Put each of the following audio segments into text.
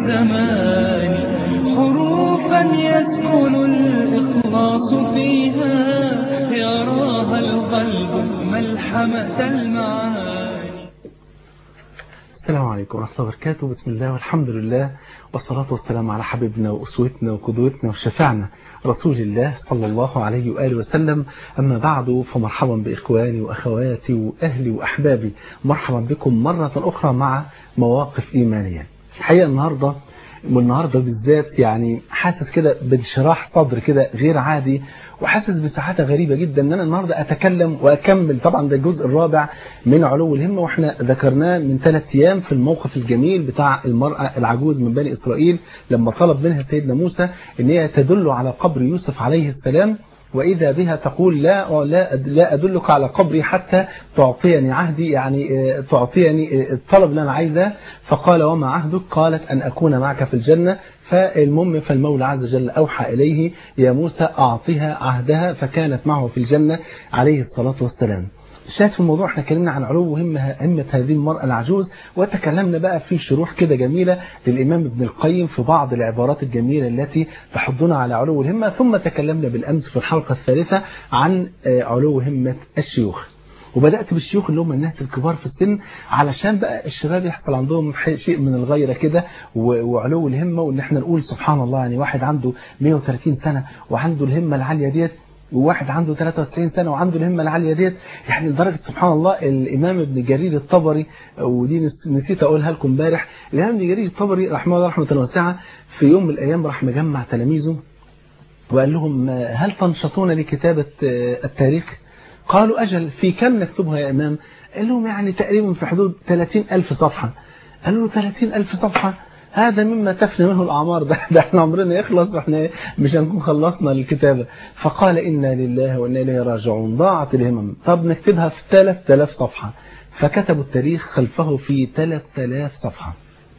الزمان حروفا يسكن الإخلاص فيها يراها القلب ملحمة المعاني السلام عليكم ورحمة الله وبركاته بسم الله والحمد لله والصلاة والسلام على حبيبنا وأسوتنا وقدوتنا وشفعنا رسول الله صلى الله عليه وآله وسلم أما بعد فمرحبا بإخواني وأخواتي وأهلي وأحبابي مرحبا بكم مرة أخرى مع مواقف إيمانية الحقيقة النهاردة والنهاردة بالذات يعني حاسس كده بانشراح صدر كده غير عادي وحاسس بسعادة غريبة جدا ان انا النهاردة اتكلم واكمل طبعا ده الجزء الرابع من علو الهمة واحنا ذكرناه من ثلاث ايام في الموقف الجميل بتاع المرأة العجوز من بني اسرائيل لما طلب منها سيدنا موسى ان هي تدل على قبر يوسف عليه السلام وإذا بها تقول لا لا لا أدلك على قبري حتى تعطيني عهدي يعني تعطيني الطلب اللي أنا عايزاه فقال وما عهدك قالت أن أكون معك في الجنة فالمهم فالمولى عز وجل أوحى إليه يا موسى أعطيها عهدها فكانت معه في الجنة عليه الصلاة والسلام شاهد في الموضوع احنا اتكلمنا عن علو همة, همة هذه المرأة العجوز وتكلمنا بقى في شروح كده جميلة للإمام ابن القيم في بعض العبارات الجميلة التي تحضنا على علو الهمة ثم تكلمنا بالأمس في الحلقة الثالثة عن علو همة الشيوخ وبدأت بالشيوخ اللي هم الناس الكبار في السن علشان بقى الشباب يحصل عندهم شيء من الغيرة كده وعلو الهمة وان احنا نقول سبحان الله يعني واحد عنده 130 سنة وعنده الهمة العالية ديت وواحد عنده 93 سنة وعنده الهمة العالية ديت يعني لدرجة سبحان الله الإمام ابن جرير الطبري ودي نسيت أقولها لكم امبارح الإمام ابن جرير الطبري رحمه الله رحمة واسعة في يوم من الأيام راح مجمع تلاميذه وقال لهم هل تنشطون لكتابة التاريخ قالوا أجل في كم نكتبها يا إمام قال لهم يعني تقريبا في حدود 30 ألف صفحة قالوا له 30 ألف صفحة هذا مما تفنى منه الأعمار ده, ده احنا عمرنا يخلص واحنا مش هنكون خلصنا الكتابة فقال إنا لله وإنا إليه راجعون ضاعت الهمم طب نكتبها في 3000 صفحة فكتبوا التاريخ خلفه في 3000 صفحة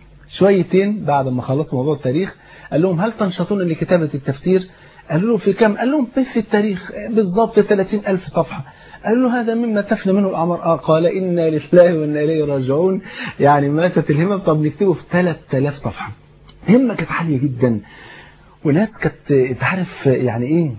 شويتين بعد ما خلصوا موضوع التاريخ قال لهم هل تنشطون لكتابة التفسير قالوا له في كم قال لهم في التاريخ بالضبط 30000 صفحة قالوا له هذا مما تفنى منه الأعمار آه قال إنا لله وإنا إليه راجعون يعني ماتت الهمم طب نكتبه في 3000 صفحة همة كانت عالية جدا وناس كانت تعرف يعني إيه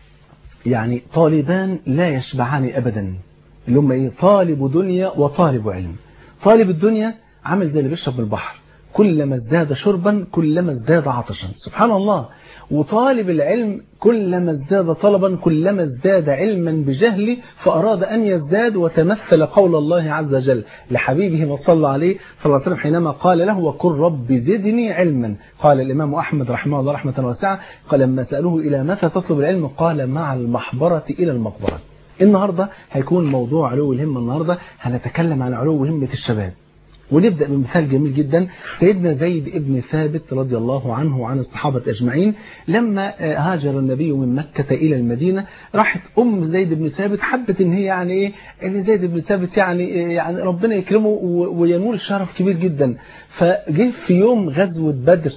يعني طالبان لا يشبعان أبدا اللي هم إيه طالب دنيا وطالب علم طالب الدنيا عامل زي اللي بيشرب من البحر كلما ازداد شربا كلما ازداد عطشا سبحان الله وطالب العلم كلما ازداد طلبا كلما ازداد علما بجهل فأراد أن يزداد وتمثل قول الله عز وجل لحبيبه وصلى عليه صلى الله عليه وسلم حينما قال له وقل رب زدني علما قال الإمام أحمد رحمه الله رحمة واسعة قال لما سألوه إلى متى تطلب العلم قال مع المحبرة إلى المقبرة النهاردة هيكون موضوع علو الهمة النهاردة هنتكلم عن علو همة الشباب ونبدأ بمثال جميل جدا سيدنا زيد ابن ثابت رضي الله عنه وعن الصحابة أجمعين لما هاجر النبي من مكة إلى المدينة راحت أم زيد بن ثابت حبت إن هي يعني إيه إن زيد بن ثابت يعني يعني ربنا يكرمه وينول شرف كبير جدا فجه في يوم غزوة بدر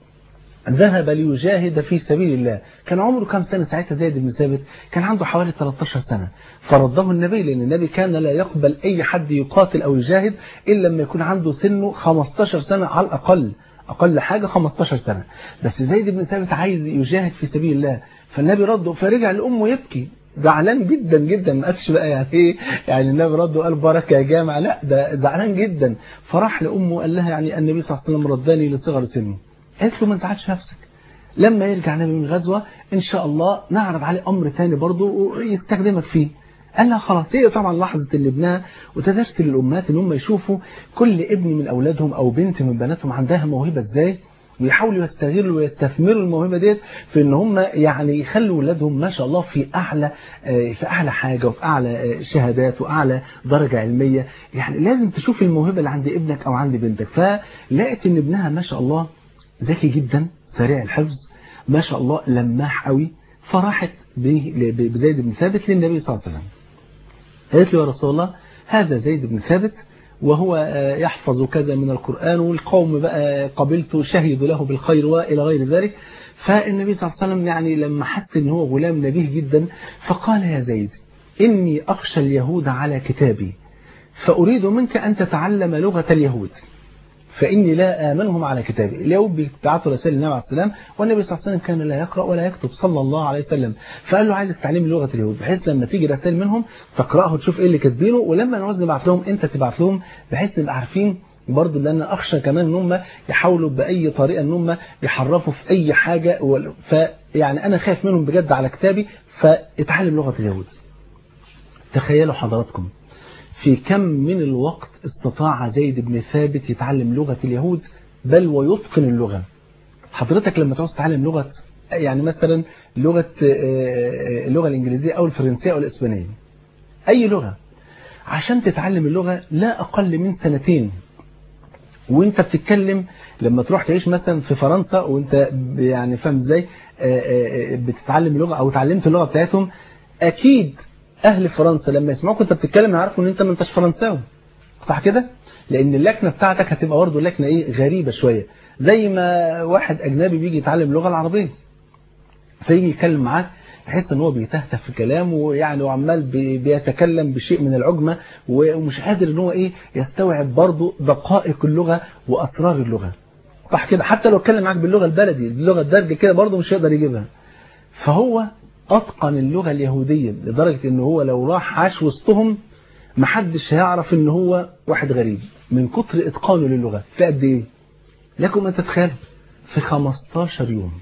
ذهب ليجاهد في سبيل الله كان عمره كم سنة ساعتها زيد بن ثابت كان عنده حوالي 13 سنة فرده النبي لأن النبي كان لا يقبل أي حد يقاتل أو يجاهد إلا لما يكون عنده سنه 15 سنة على الأقل أقل حاجة 15 سنة بس زيد بن ثابت عايز يجاهد في سبيل الله فالنبي رده فرجع لأمه يبكي زعلان جدا جدا ما قالش بقى يعني ايه يعني النبي رده وقال بركه يا جامع لا ده زعلان جدا فراح لامه قال لها يعني النبي صلى الله عليه وسلم رداني لصغر سني قالت له ما تزعلش نفسك لما يرجع النبي من الغزوة إن شاء الله نعرض عليه أمر ثاني برضه ويستخدمك فيه قال لها خلاص هي طبعا لاحظت اللي ابنها وتدرست للأمهات إن هم يشوفوا كل ابن من أولادهم أو بنت من بناتهم عندها موهبة إزاي ويحاولوا يستغلوا ويستثمروا الموهبة ديت في ان هم يعني يخلوا ولادهم ما شاء الله في اعلى في اعلى حاجة وفي اعلى شهادات واعلى درجة علمية يعني لازم تشوف الموهبة اللي عند ابنك او عند بنتك فلقيت ان ابنها ما شاء الله ذكي جدا سريع الحفظ ما شاء الله لماح قوي فراحت بزيد بن ثابت للنبي صلى الله عليه وسلم قالت له يا رسول الله هذا زيد بن ثابت وهو يحفظ كذا من القرآن والقوم بقى قبلته شهدوا له بالخير وإلى غير ذلك فالنبي صلى الله عليه وسلم يعني لما حس ان هو غلام نبيه جدا فقال يا زيد إني أخشى اليهود على كتابي فأريد منك أن تتعلم لغة اليهود فإني لا آمنهم على كتابي اليهود بيبعتوا رسائل النبي عليه السلام والنبي صلى الله عليه وسلم كان لا يقرأ ولا يكتب صلى الله عليه وسلم فقال له عايزك تعلم لغة اليهود بحيث لما تيجي رسائل منهم تقرأه وتشوف ايه اللي كاتبينه ولما نعوز نبعت لهم انت تبعت لهم بحيث نبقى عارفين برضه لان اخشى كمان ان هم يحاولوا باي طريقه ان هم يحرفوا في اي حاجه فيعني انا خايف منهم بجد على كتابي فاتعلم لغه اليهود تخيلوا حضراتكم في كم من الوقت استطاع زيد بن ثابت يتعلم لغة اليهود بل ويتقن اللغة حضرتك لما تعوز تتعلم لغة يعني مثلا لغة اللغة الإنجليزية أو الفرنسية أو الإسبانية أي لغة عشان تتعلم اللغة لا أقل من سنتين وانت بتتكلم لما تروح تعيش مثلا في فرنسا وانت يعني فاهم ازاي بتتعلم لغة او اتعلمت اللغة بتاعتهم اكيد اهل فرنسا لما يسمعوك انت بتتكلم يعرفوا ان انت ما انتش فرنساوي صح كده لان اللكنه بتاعتك هتبقى برضه لكنه ايه غريبه شويه زي ما واحد اجنبي بيجي يتعلم اللغه العربيه فيجي يتكلم معاك تحس ان هو بيتهتف في كلامه ويعني وعمال بيتكلم بشيء من العجمه ومش قادر ان هو ايه يستوعب برضه دقائق اللغه واسرار اللغه صح كده حتى لو اتكلم معاك باللغه البلدي باللغه الدارجه كده برضه مش هيقدر يجيبها فهو أتقن اللغة اليهودية لدرجة إن هو لو راح عاش وسطهم محدش هيعرف إن هو واحد غريب من كتر إتقانه للغة في قد إيه لكم أن تتخيلوا في 15 يوم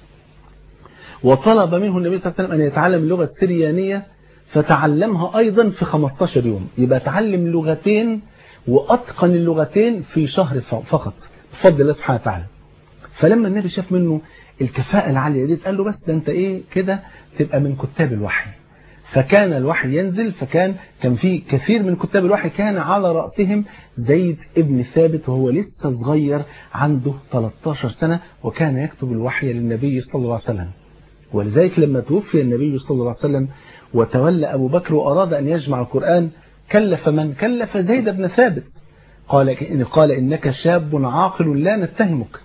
وطلب منه النبي صلى الله عليه وسلم أن يتعلم اللغة السريانية فتعلمها أيضا في 15 يوم يبقى تعلم لغتين وأتقن اللغتين في شهر فقط بفضل الله سبحانه وتعالى فلما النبي شاف منه الكفاءة العالية دي قال له بس ده انت ايه كده تبقى من كتاب الوحي فكان الوحي ينزل فكان كان في كثير من كتاب الوحي كان على رأسهم زيد ابن ثابت وهو لسه صغير عنده 13 سنة وكان يكتب الوحي للنبي صلى الله عليه وسلم ولذلك لما توفي النبي صلى الله عليه وسلم وتولى أبو بكر وأراد أن يجمع القرآن كلف من كلف زيد بن ثابت قال إن قال إنك شاب عاقل لا نتهمك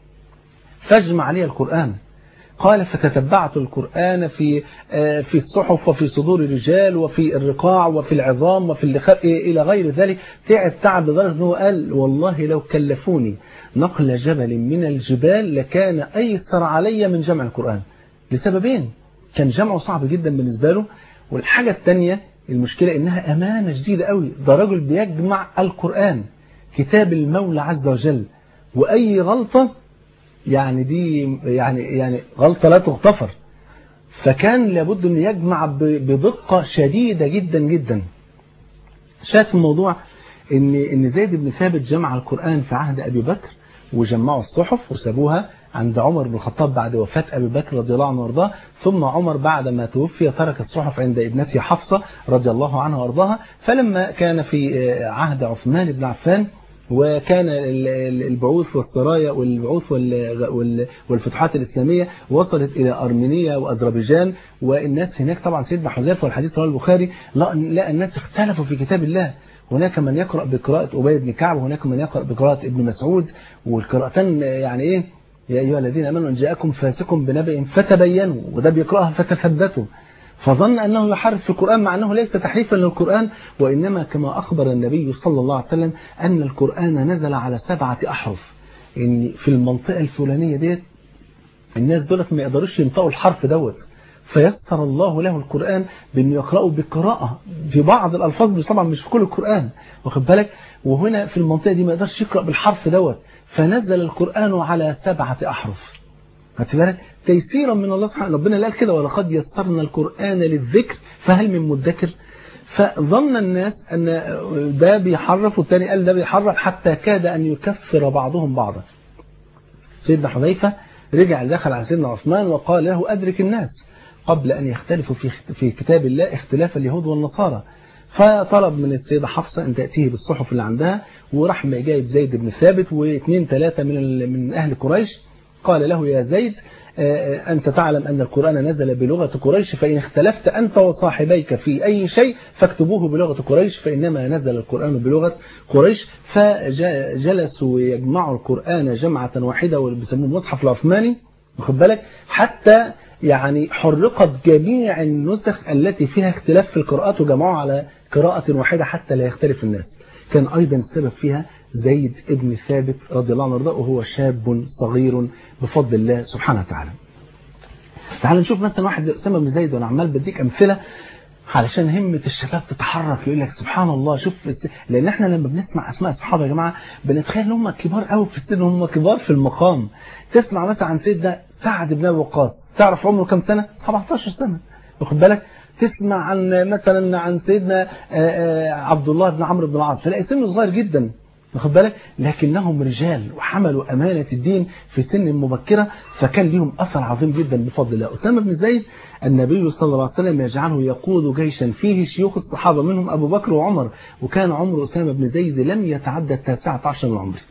فاجمع لي القرآن قال فتتبعت القرآن في في الصحف وفي صدور الرجال وفي الرقاع وفي العظام وفي اللخاء إلى غير ذلك تعب تعب لدرجة أنه قال والله لو كلفوني نقل جبل من الجبال لكان أيسر علي من جمع القرآن لسببين كان جمعه صعب جدا بالنسبة له والحاجة الثانية المشكلة إنها أمانة شديدة قوي ده رجل بيجمع القرآن كتاب المولى عز وجل وأي غلطة يعني دي يعني يعني غلطة لا تغتفر فكان لابد أن يجمع بدقة شديدة جدا جدا شاهد الموضوع ان ان زيد بن ثابت جمع القرآن في عهد أبي بكر وجمعوا الصحف وسابوها عند عمر بن الخطاب بعد وفاة أبي بكر رضي الله عنه وارضاه ثم عمر بعد ما توفي ترك الصحف عند ابنته حفصة رضي الله عنها وارضاها فلما كان في عهد عثمان بن عفان وكان البعوث والسرايا والبعوث والفتوحات الإسلامية وصلت إلى أرمينيا وأذربيجان والناس هناك طبعا سيدنا حذيفة والحديث رواه البخاري لا الناس اختلفوا في كتاب الله هناك من يقرأ بقراءة أبي بن كعب وهناك من يقرأ بقراءة ابن مسعود والقراءتان يعني إيه يا أيها الذين أمنوا إن جاءكم فاسق بنبأ فتبينوا وده بيقرأها فتثبتوا فظن أنه يحرف في القرآن مع أنه ليس تحريفا للقرآن وإنما كما أخبر النبي صلى الله عليه وسلم أن القرآن نزل على سبعة أحرف إن في المنطقة الفلانية ديت الناس دولت ما يقدروش ينطقوا الحرف دوت فيسر الله له القرآن بأنه يقرأه بقراءة في بعض الألفاظ طبعا مش في كل القرآن واخد بالك وهنا في المنطقة دي ما يقدرش يقرأ بالحرف دوت فنزل القرآن على سبعة أحرف خدت بالك تيسيرا من الله سبحانه ربنا قال كده ولقد يسرنا القرآن للذكر فهل من مدكر فظن الناس أن ده بيحرف والتاني قال ده بيحرف حتى كاد أن يكفر بعضهم بعضا سيدنا حذيفة رجع دخل على سيدنا عثمان وقال له أدرك الناس قبل أن يختلفوا في في كتاب الله اختلاف اليهود والنصارى فطلب من السيدة حفصة أن تأتيه بالصحف اللي عندها وراح جايب زيد بن ثابت واثنين ثلاثة من من أهل قريش قال له يا زيد أنت تعلم أن القرآن نزل بلغة قريش فإن اختلفت أنت وصاحبيك في أي شيء فاكتبوه بلغة قريش فإنما نزل القرآن بلغة قريش فجلسوا يجمعوا القرآن جمعة واحدة وبيسموه المصحف العثماني واخد بالك حتى يعني حرقت جميع النسخ التي فيها اختلاف في القراءات وجمعوها على قراءة واحدة حتى لا يختلف الناس كان أيضا السبب فيها زيد ابن ثابت رضي الله عنه وارضاه وهو شاب صغير بفضل الله سبحانه وتعالى تعال نشوف مثلا واحد زي أسامة بن زيد وأنا عمال بديك أمثلة علشان همة الشباب تتحرك يقول لك سبحان الله شوف لأن احنا لما بنسمع أسماء الصحابة يا جماعة بنتخيل هم كبار قوي في السن هم كبار في المقام تسمع مثلا عن سيدنا سعد بن أبي وقاص تعرف عمره كم سنة 17 سنة واخد بالك تسمع عن مثلا عن سيدنا عبد الله بن عمرو بن العاص تلاقي سنه صغير جدا واخد بالك لكنهم رجال وحملوا أمانة الدين في سن مبكرة فكان لهم أثر عظيم جدا بفضل الله أسامة بن زيد النبي صلى الله عليه وسلم يجعله يقود جيشا فيه شيوخ الصحابة منهم أبو بكر وعمر وكان عمر أسامة بن زيد لم يتعدى التاسعة عشر من عمره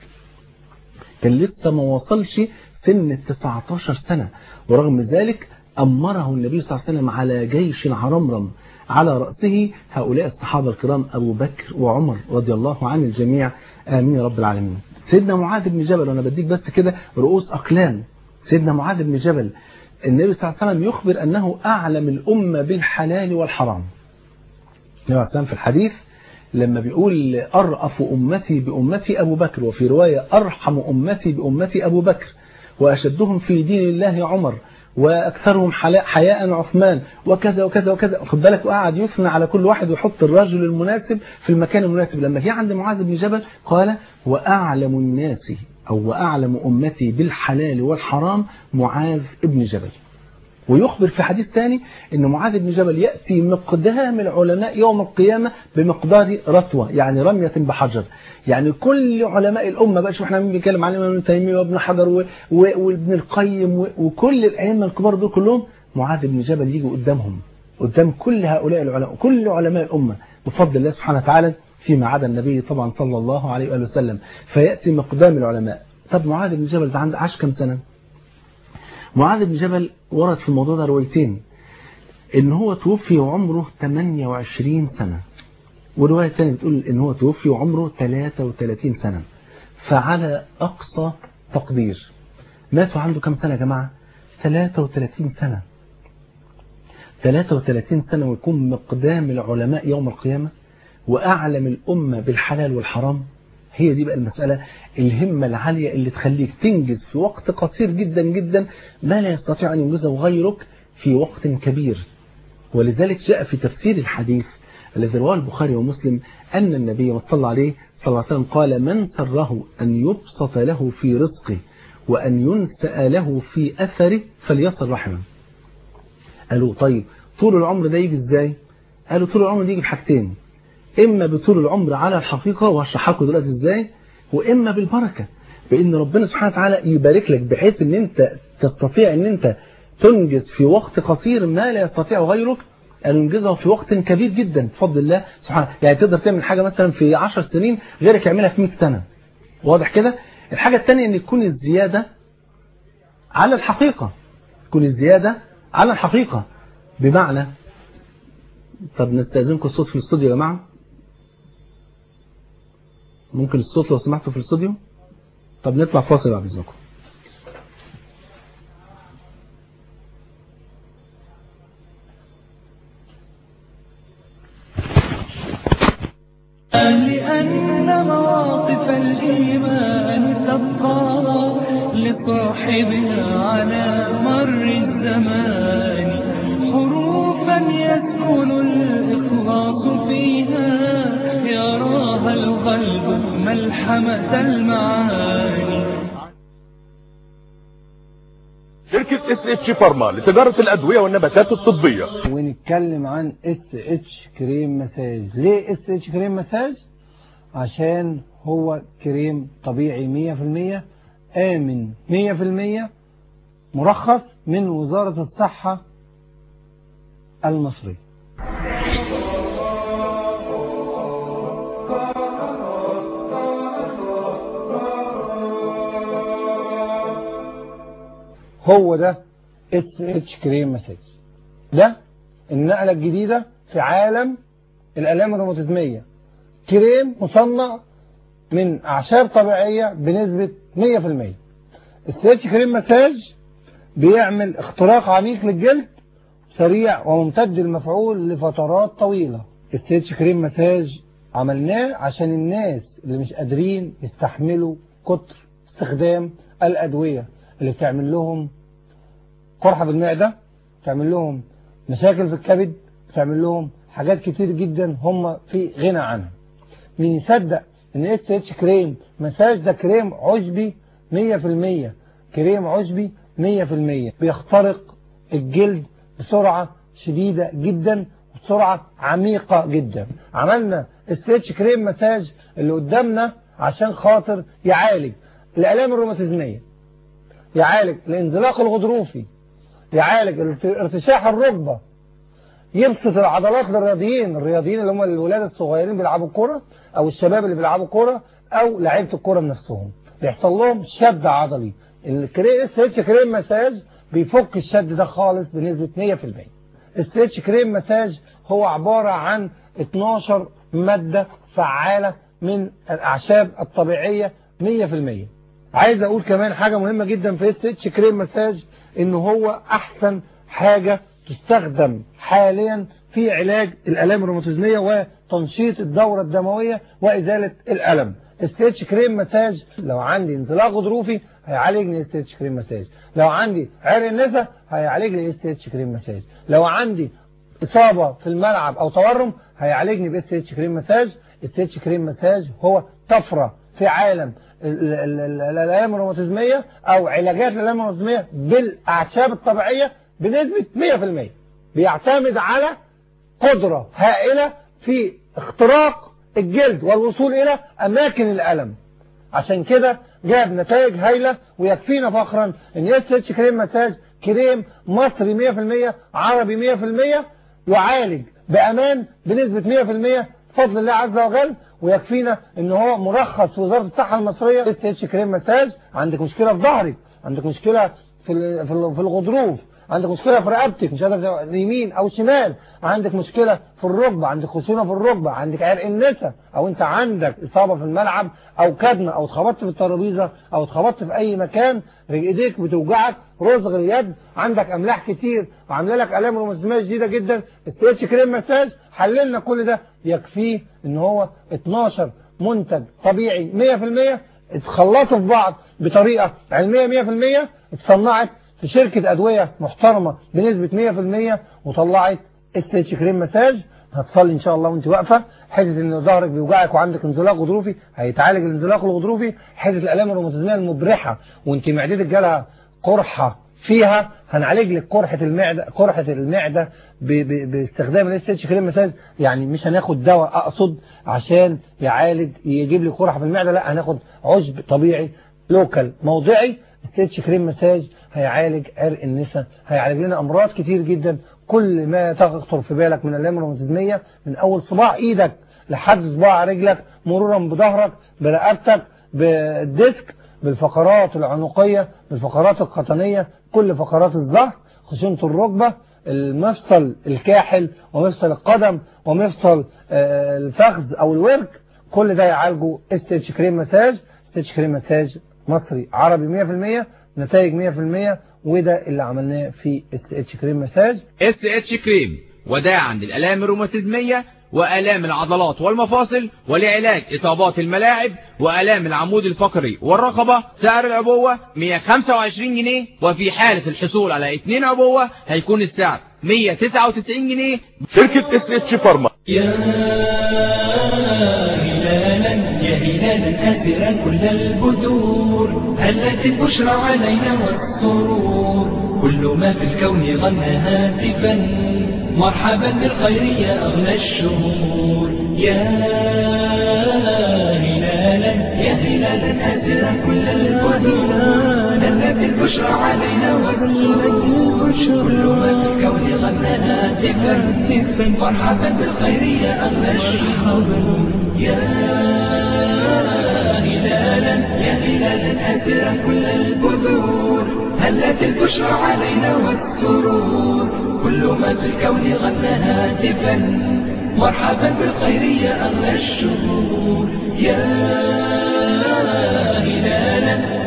كان لسه ما وصلش سن التسعة عشر سنة ورغم ذلك أمره النبي صلى الله عليه وسلم على جيش عرمرم على رأسه هؤلاء الصحابة الكرام أبو بكر وعمر رضي الله عن الجميع آمين يا رب العالمين سيدنا معاذ بن جبل وأنا بديك بس كده رؤوس أقلام سيدنا معاذ بن جبل النبي صلى الله عليه وسلم يخبر أنه أعلم الأمة بالحلال والحرام النبي صلى الله عليه وسلم في الحديث لما بيقول أرأف أمتي بأمتي أبو بكر وفي رواية أرحم أمتي بأمتي أبو بكر وأشدهم في دين الله عمر وأكثرهم حياء عثمان وكذا وكذا وكذا خد بالك وقعد يثنى على كل واحد ويحط الرجل المناسب في المكان المناسب لما جه عند معاذ بن جبل قال وأعلم الناس أو وأعلم أمتي بالحلال والحرام معاذ بن جبل ويخبر في حديث ثاني أن معاذ بن جبل يأتي مقدام العلماء يوم القيامة بمقدار رتوة يعني رمية بحجر يعني كل علماء الأمة بقى شوف احنا مين بنتكلم عن ابن تيمية وابن حجر وابن القيم وكل الأئمة الكبار دول كلهم معاذ بن جبل يجي قدامهم قدام كل هؤلاء العلماء كل علماء الأمة بفضل الله سبحانه وتعالى فيما عدا النبي طبعا صلى الله عليه وآله وسلم فيأتي مقدام العلماء طب معاذ بن جبل ده عنده عاش كم سنة معاذ بن جبل ورد في الموضوع ده روايتين ان هو توفي وعمره 28 سنة ورواية ثانية بتقول ان هو توفي وعمره 33 سنة فعلى اقصى تقدير ماتوا عنده كم سنة يا جماعة 33 سنة 33 سنة ويكون مقدام العلماء يوم القيامة وأعلم الأمة بالحلال والحرام هي دي بقى المسألة الهمة العالية اللي تخليك تنجز في وقت قصير جدا جدا ما لا يستطيع أن ينجزه غيرك في وقت كبير ولذلك جاء في تفسير الحديث الذي رواه البخاري ومسلم أن النبي صلى الله عليه صلى الله عليه وسلم قال من سره أن يبسط له في رزقه وأن ينسأ له في أثره فليصل رحمه قالوا طيب طول العمر ده يجي ازاي قالوا طول العمر ده يجي بحاجتين إما بطول العمر على الحقيقة وهشرحها لكم دلوقتي ازاي وإما بالبركة بأن ربنا سبحانه وتعالى يبارك لك بحيث أن أنت تستطيع أن أنت تنجز في وقت قصير ما لا يستطيع غيرك أن ينجزه في وقت كبير جدا بفضل الله سبحانه يعني تقدر تعمل حاجة مثلا في 10 سنين غيرك يعملها في 100 سنة واضح كده الحاجة الثانية أن يكون الزيادة على الحقيقة تكون الزيادة على الحقيقة بمعنى طب نستأذنكم الصوت في الاستوديو يا جماعة ممكن الصوت لو سمحتوا في الاستوديو طب نطلع فاصل بعد اذنكم لأن مواقف الإيمان تبقى لصاحبها على مر الزمان حروفا يسكن الإخلاص فيها يراها القلب ملحمة المعاني شركة اس اتش فارما لتجارة الأدوية والنباتات الطبية ونتكلم عن اس اتش كريم مساج ليه اس اتش كريم مساج عشان هو كريم طبيعي 100% آمن 100% مرخص من وزارة الصحة المصرية هو ده اس اتش كريم مساج ده النقلة الجديدة في عالم الآلام الروماتيزمية كريم مصنع من أعشاب طبيعية بنسبة 100% الس اتش كريم مساج بيعمل اختراق عميق للجلد سريع وممتد المفعول لفترات طويلة الس اتش كريم مساج عملناه عشان الناس اللي مش قادرين يستحملوا كتر استخدام الأدوية اللي بتعمل لهم قرحة في المعدة بتعمل لهم مشاكل في الكبد بتعمل لهم حاجات كتير جدا هم في غنى عنها مين يصدق ان اس اتش كريم مساج ده كريم عشبي 100% كريم عشبي 100% بيخترق الجلد بسرعة شديدة جدا وبسرعة عميقة جدا عملنا اس اتش كريم مساج اللي قدامنا عشان خاطر يعالج الالام الروماتيزمية يعالج الانزلاق الغضروفي يعالج ارتشاح الركبة يبسط العضلات للرياضيين الرياضيين اللي هم الولاد الصغيرين بيلعبوا كرة او الشباب اللي بيلعبوا كرة او لعيبه الكرة نفسهم بيحصل لهم شد عضلي الاس اتش كريم مساج بيفك الشد ده خالص بنسبة 100% الستريتش كريم مساج هو عبارة عن 12 مادة فعالة من الأعشاب الطبيعية 100% عايز أقول كمان حاجة مهمة جدا في الستريتش كريم مساج إن هو أحسن حاجة تستخدم حاليا في علاج الآلام الروماتيزمية وتنشيط الدورة الدموية وإزالة الألم الستريتش كريم مساج لو عندي انزلاق غضروفي هيعالجني الستريتش كريم مساج لو عندي عرق النسا هيعالجني الستريتش كريم مساج لو عندي إصابة في الملعب أو تورم هيعالجني بالستريتش كريم مساج الستريتش كريم مساج هو طفرة في عالم الآلام الروماتيزمية أو علاجات الآلام الروماتيزمية بالأعشاب الطبيعية بنسبة 100% بيعتمد على قدرة هائلة في اختراق الجلد والوصول إلى أماكن الألم عشان كده جاب نتائج هايلة ويكفينا فخرا ان اس اتش كريم مساج كريم مصري 100% عربي 100% يعالج بأمان بنسبة 100% بفضل الله عز وجل ويكفينا ان هو مرخص في وزارة الصحة المصرية اس اتش كريم مساج عندك مشكلة في ظهرك عندك مشكلة في في الغضروف عندك مشكلة في رقبتك مش قادر يمين او شمال عندك مشكلة في الركبة عندك خشونة في الركبة عندك عرق النسا او انت عندك اصابة في الملعب او كدمة او اتخبطت في الترابيزة او اتخبطت في اي مكان ايديك بتوجعك رزغ اليد عندك املاح كتير وعامله لك الام روماتيزميه شديده جدا استريتش كريم مساج حللنا كل ده يكفيه ان هو 12 منتج طبيعي 100% اتخلطوا في بعض بطريقه علميه 100% اتصنعت في شركة أدوية محترمة بنسبة 100% وطلعت استريتش كريم مساج هتصلي إن شاء الله وانت واقفة حتة إن ظهرك بيوجعك وعندك انزلاق غضروفي هيتعالج الانزلاق الغضروفي حتة الآلام الروماتيزمية المبرحة وانت معدتك جالها قرحة فيها هنعالج لك قرحة المعدة قرحة المعدة ب... ب... باستخدام الاس اتش كريم مساج يعني مش هناخد دواء اقصد عشان يعالج يجيب لي قرحة في المعدة لا هناخد عشب طبيعي لوكال موضعي ستيتش كريم مساج هيعالج عرق النسا هيعالج لنا امراض كتير جدا كل ما تخطر في بالك من الالام الروماتيزميه من اول صباع ايدك لحد صباع رجلك مرورا بظهرك برقبتك بالديسك بالفقرات العنقيه بالفقرات القطنيه كل فقرات الظهر خشونه الركبه المفصل الكاحل ومفصل القدم ومفصل الفخذ او الورك كل ده يعالجه استيتش كريم مساج استيتش كريم مساج مصري عربي 100% نتائج 100% وده اللي عملناه في اس اتش كريم مساج اس اتش كريم وداعا للالام الروماتيزميه والام العضلات والمفاصل ولعلاج اصابات الملاعب والام العمود الفقري والرقبه سعر العبوه 125 جنيه وفي حاله الحصول على 2 عبوه هيكون السعر 199 جنيه شركة اس اتش فارما يا هلالا يا هلالا أسرا كل البدور هلت البشرى علينا والسرور كل ما في الكون غنى هاتفا مرحبا بالخير يا أغلى الشهور يا هلالا يا هلالا أسرا كل البدور هلت البشرى علينا والسرور كل ما في الكون غنى هاتفا مرحبا بالخير يا أغلى الشهور يا هلالا يا هلالا أسرا كل البذور هلت البشرى علينا والسرور كل ما في الكون غنى هاتفا مرحبا بالخير يا أغلى الشهور يا هلالا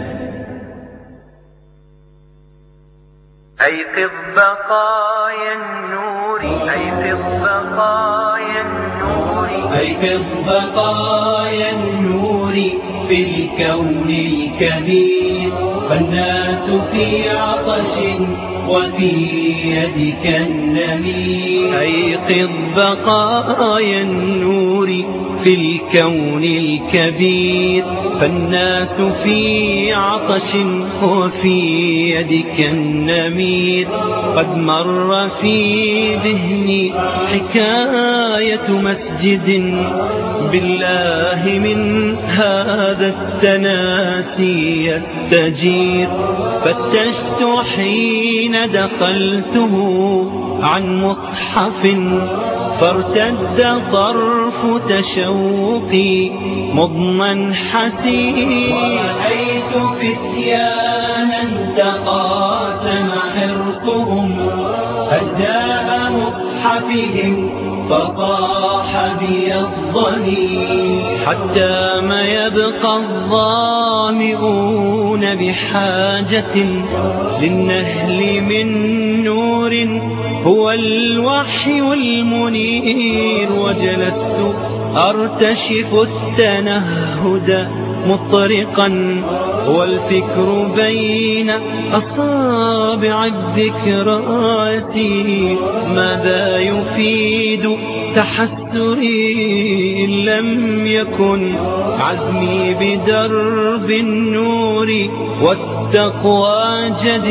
أيقظ بقايا النور أيقظ بقايا النور أيقظ بقايا النور في الكون الكبير فالناس في عطش وفي يدك النمير أيقظ بقايا النور في الكون الكبير فالناس في عطش وفي يدك النمير قد مر في ذهني حكاية مسجد بالله من هذا التناسي يستجير فتشت حين دخلته عن مصحف فارتد طرف تشوقي مضما حسير ورأيت فتيانا تقاسم حرصهم أجزاء مصحفهم فطاح بي الظنين حتى ما يبقى الظامئون بحاجة للنهل من نور هو الوحي المنير وجلست أرتشف التنهد مطرقا والفكر بين أصابع الذكرات ماذا يفيد تحسري إن لم يكن عزمي بدرب النور والتقوى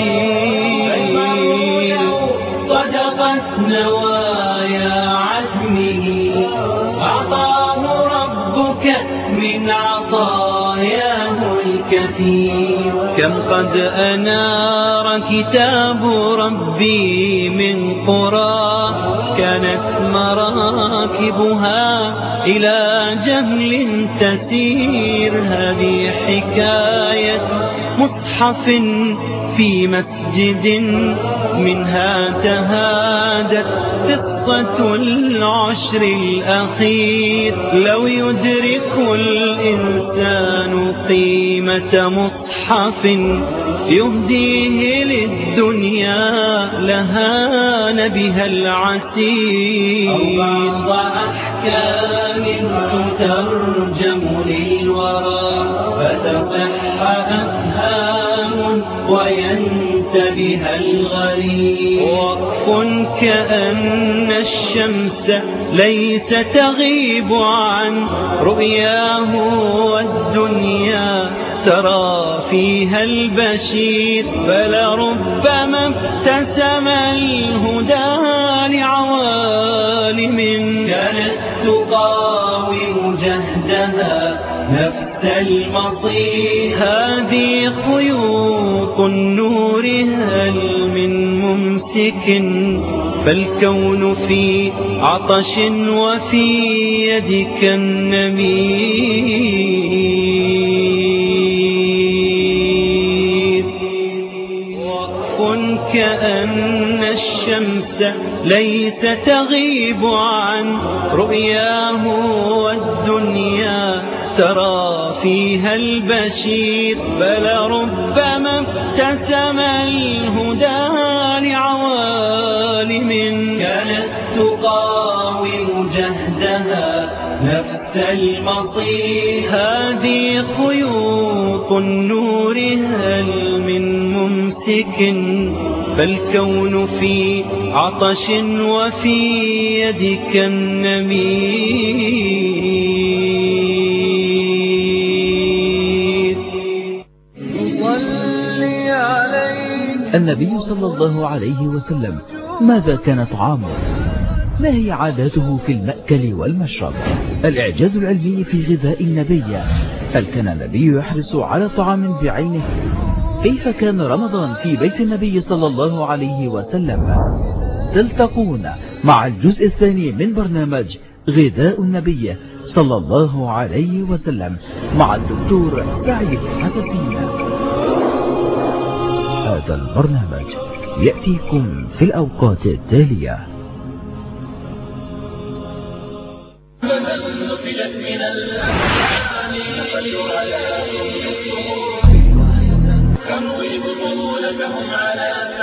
جدير صدقت نوايا عزمه أعطاه ربك من عطاياه الكثير كم قد أنار كتاب ربي من قرى كانت مراكبها إلى جهل تسير هذه حكاية مصحف في مسجد منها تهادت قصة العشر الأخير لو يدرك الإنسان قيمة مصحف يهديه للدنيا لهان بها العسير أو أحكام تترجم للورى فتصح أفهام وينتبه الغريب وقف كأن الشمس ليس تغيب عن رؤياه والدنيا ترى فيها البشير فلربما ابتسم الهدى لعوالم كانت تقاوم جهدها نفس المصير هذه خيوط النور هل من ممسك فالكون في عطش وفي يدك النمير وقف كأن الشمس ليس تغيب عن رؤياه والدنيا ترى فيها البشير فلربما ابتسم الهدى لعوالم كانت تقاوم جهدها نفس المصير هذه خيوط النور هل من ممسك فالكون في عطش وفي يدك النمير صلي عليك النبي صلى الله عليه وسلم ماذا كان طعامه ما هي عاداته في المأكل والمشرب الإعجاز العلمي في غذاء النبي هل كان النبي يحرص على طعام بعينه كيف كان رمضان في بيت النبي صلى الله عليه وسلم تلتقون مع الجزء الثاني من برنامج غذاء النبي صلى الله عليه وسلم مع الدكتور سعيد حسسين هذا البرنامج يأتيكم في الأوقات التالية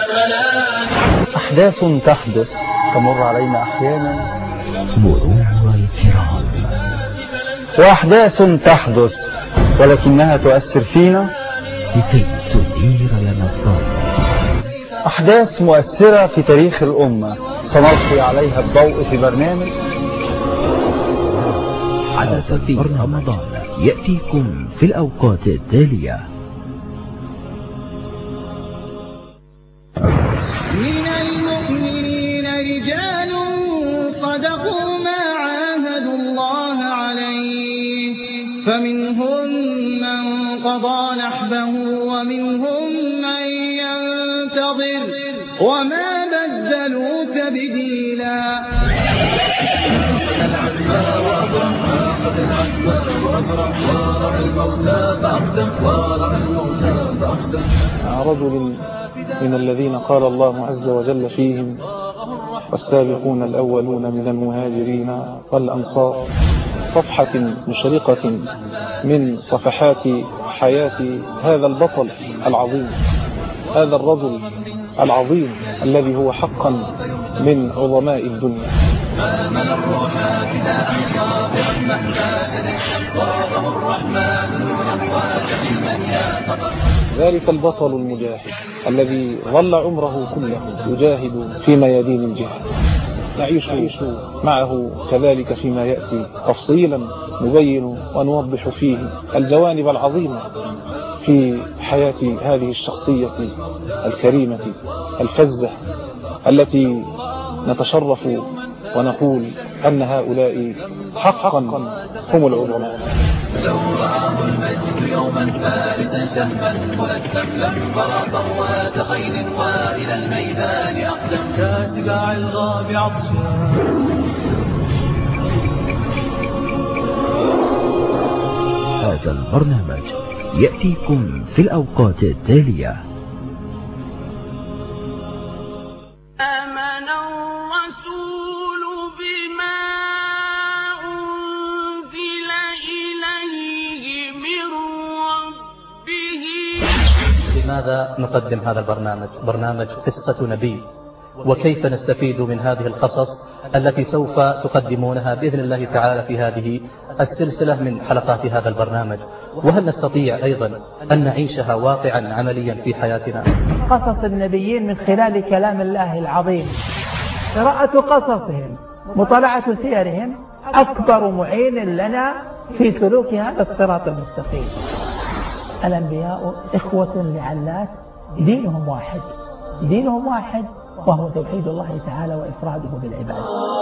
أحداث تحدث تمر علينا أحيانا مرور الكرام وأحداث تحدث ولكنها تؤثر فينا لكي تنير لنا الضوء أحداث مؤثرة في تاريخ الأمة سنلقي عليها الضوء في برنامج حدث في رمضان يأتيكم في الأوقات التالية من المؤمنين رجال صدقوا ما عاهدوا الله عليه فمنهم من قضى نحبه ومنهم من ينتظر وما بدلوا تبديلا رجل من الذين قال الله عز وجل فيهم والسابقون الأولون من المهاجرين والأنصار صفحة مشرقة من صفحات حياة هذا البطل العظيم هذا الرجل العظيم الذي هو حقا من عظماء الدنيا ذلك البطل المجاهد الذي ظل عمره كله يجاهد في ميادين الجهاد نعيش معه كذلك فيما يأتي تفصيلا نبين ونوضح فيه الجوانب العظيمة في حياة هذه الشخصية الكريمة الفزة التي نتشرف ونقول أن هؤلاء حقا هم العظماء هذا البرنامج يأتيكم في الأوقات التالية آمن الرسول بما أنزل إليه من ربه لماذا نقدم هذا البرنامج برنامج قصة نبي وكيف نستفيد من هذه القصص التي سوف تقدمونها بإذن الله تعالى في هذه السلسلة من حلقات هذا البرنامج وهل نستطيع أيضا أن نعيشها واقعا عمليا في حياتنا قصص النبيين من خلال كلام الله العظيم قراءة قصصهم مطالعة سيرهم أكبر معين لنا في سلوك هذا الصراط المستقيم الأنبياء إخوة لعلات دينهم واحد دينهم واحد وهو توحيد الله تعالى وإفراده بالعبادة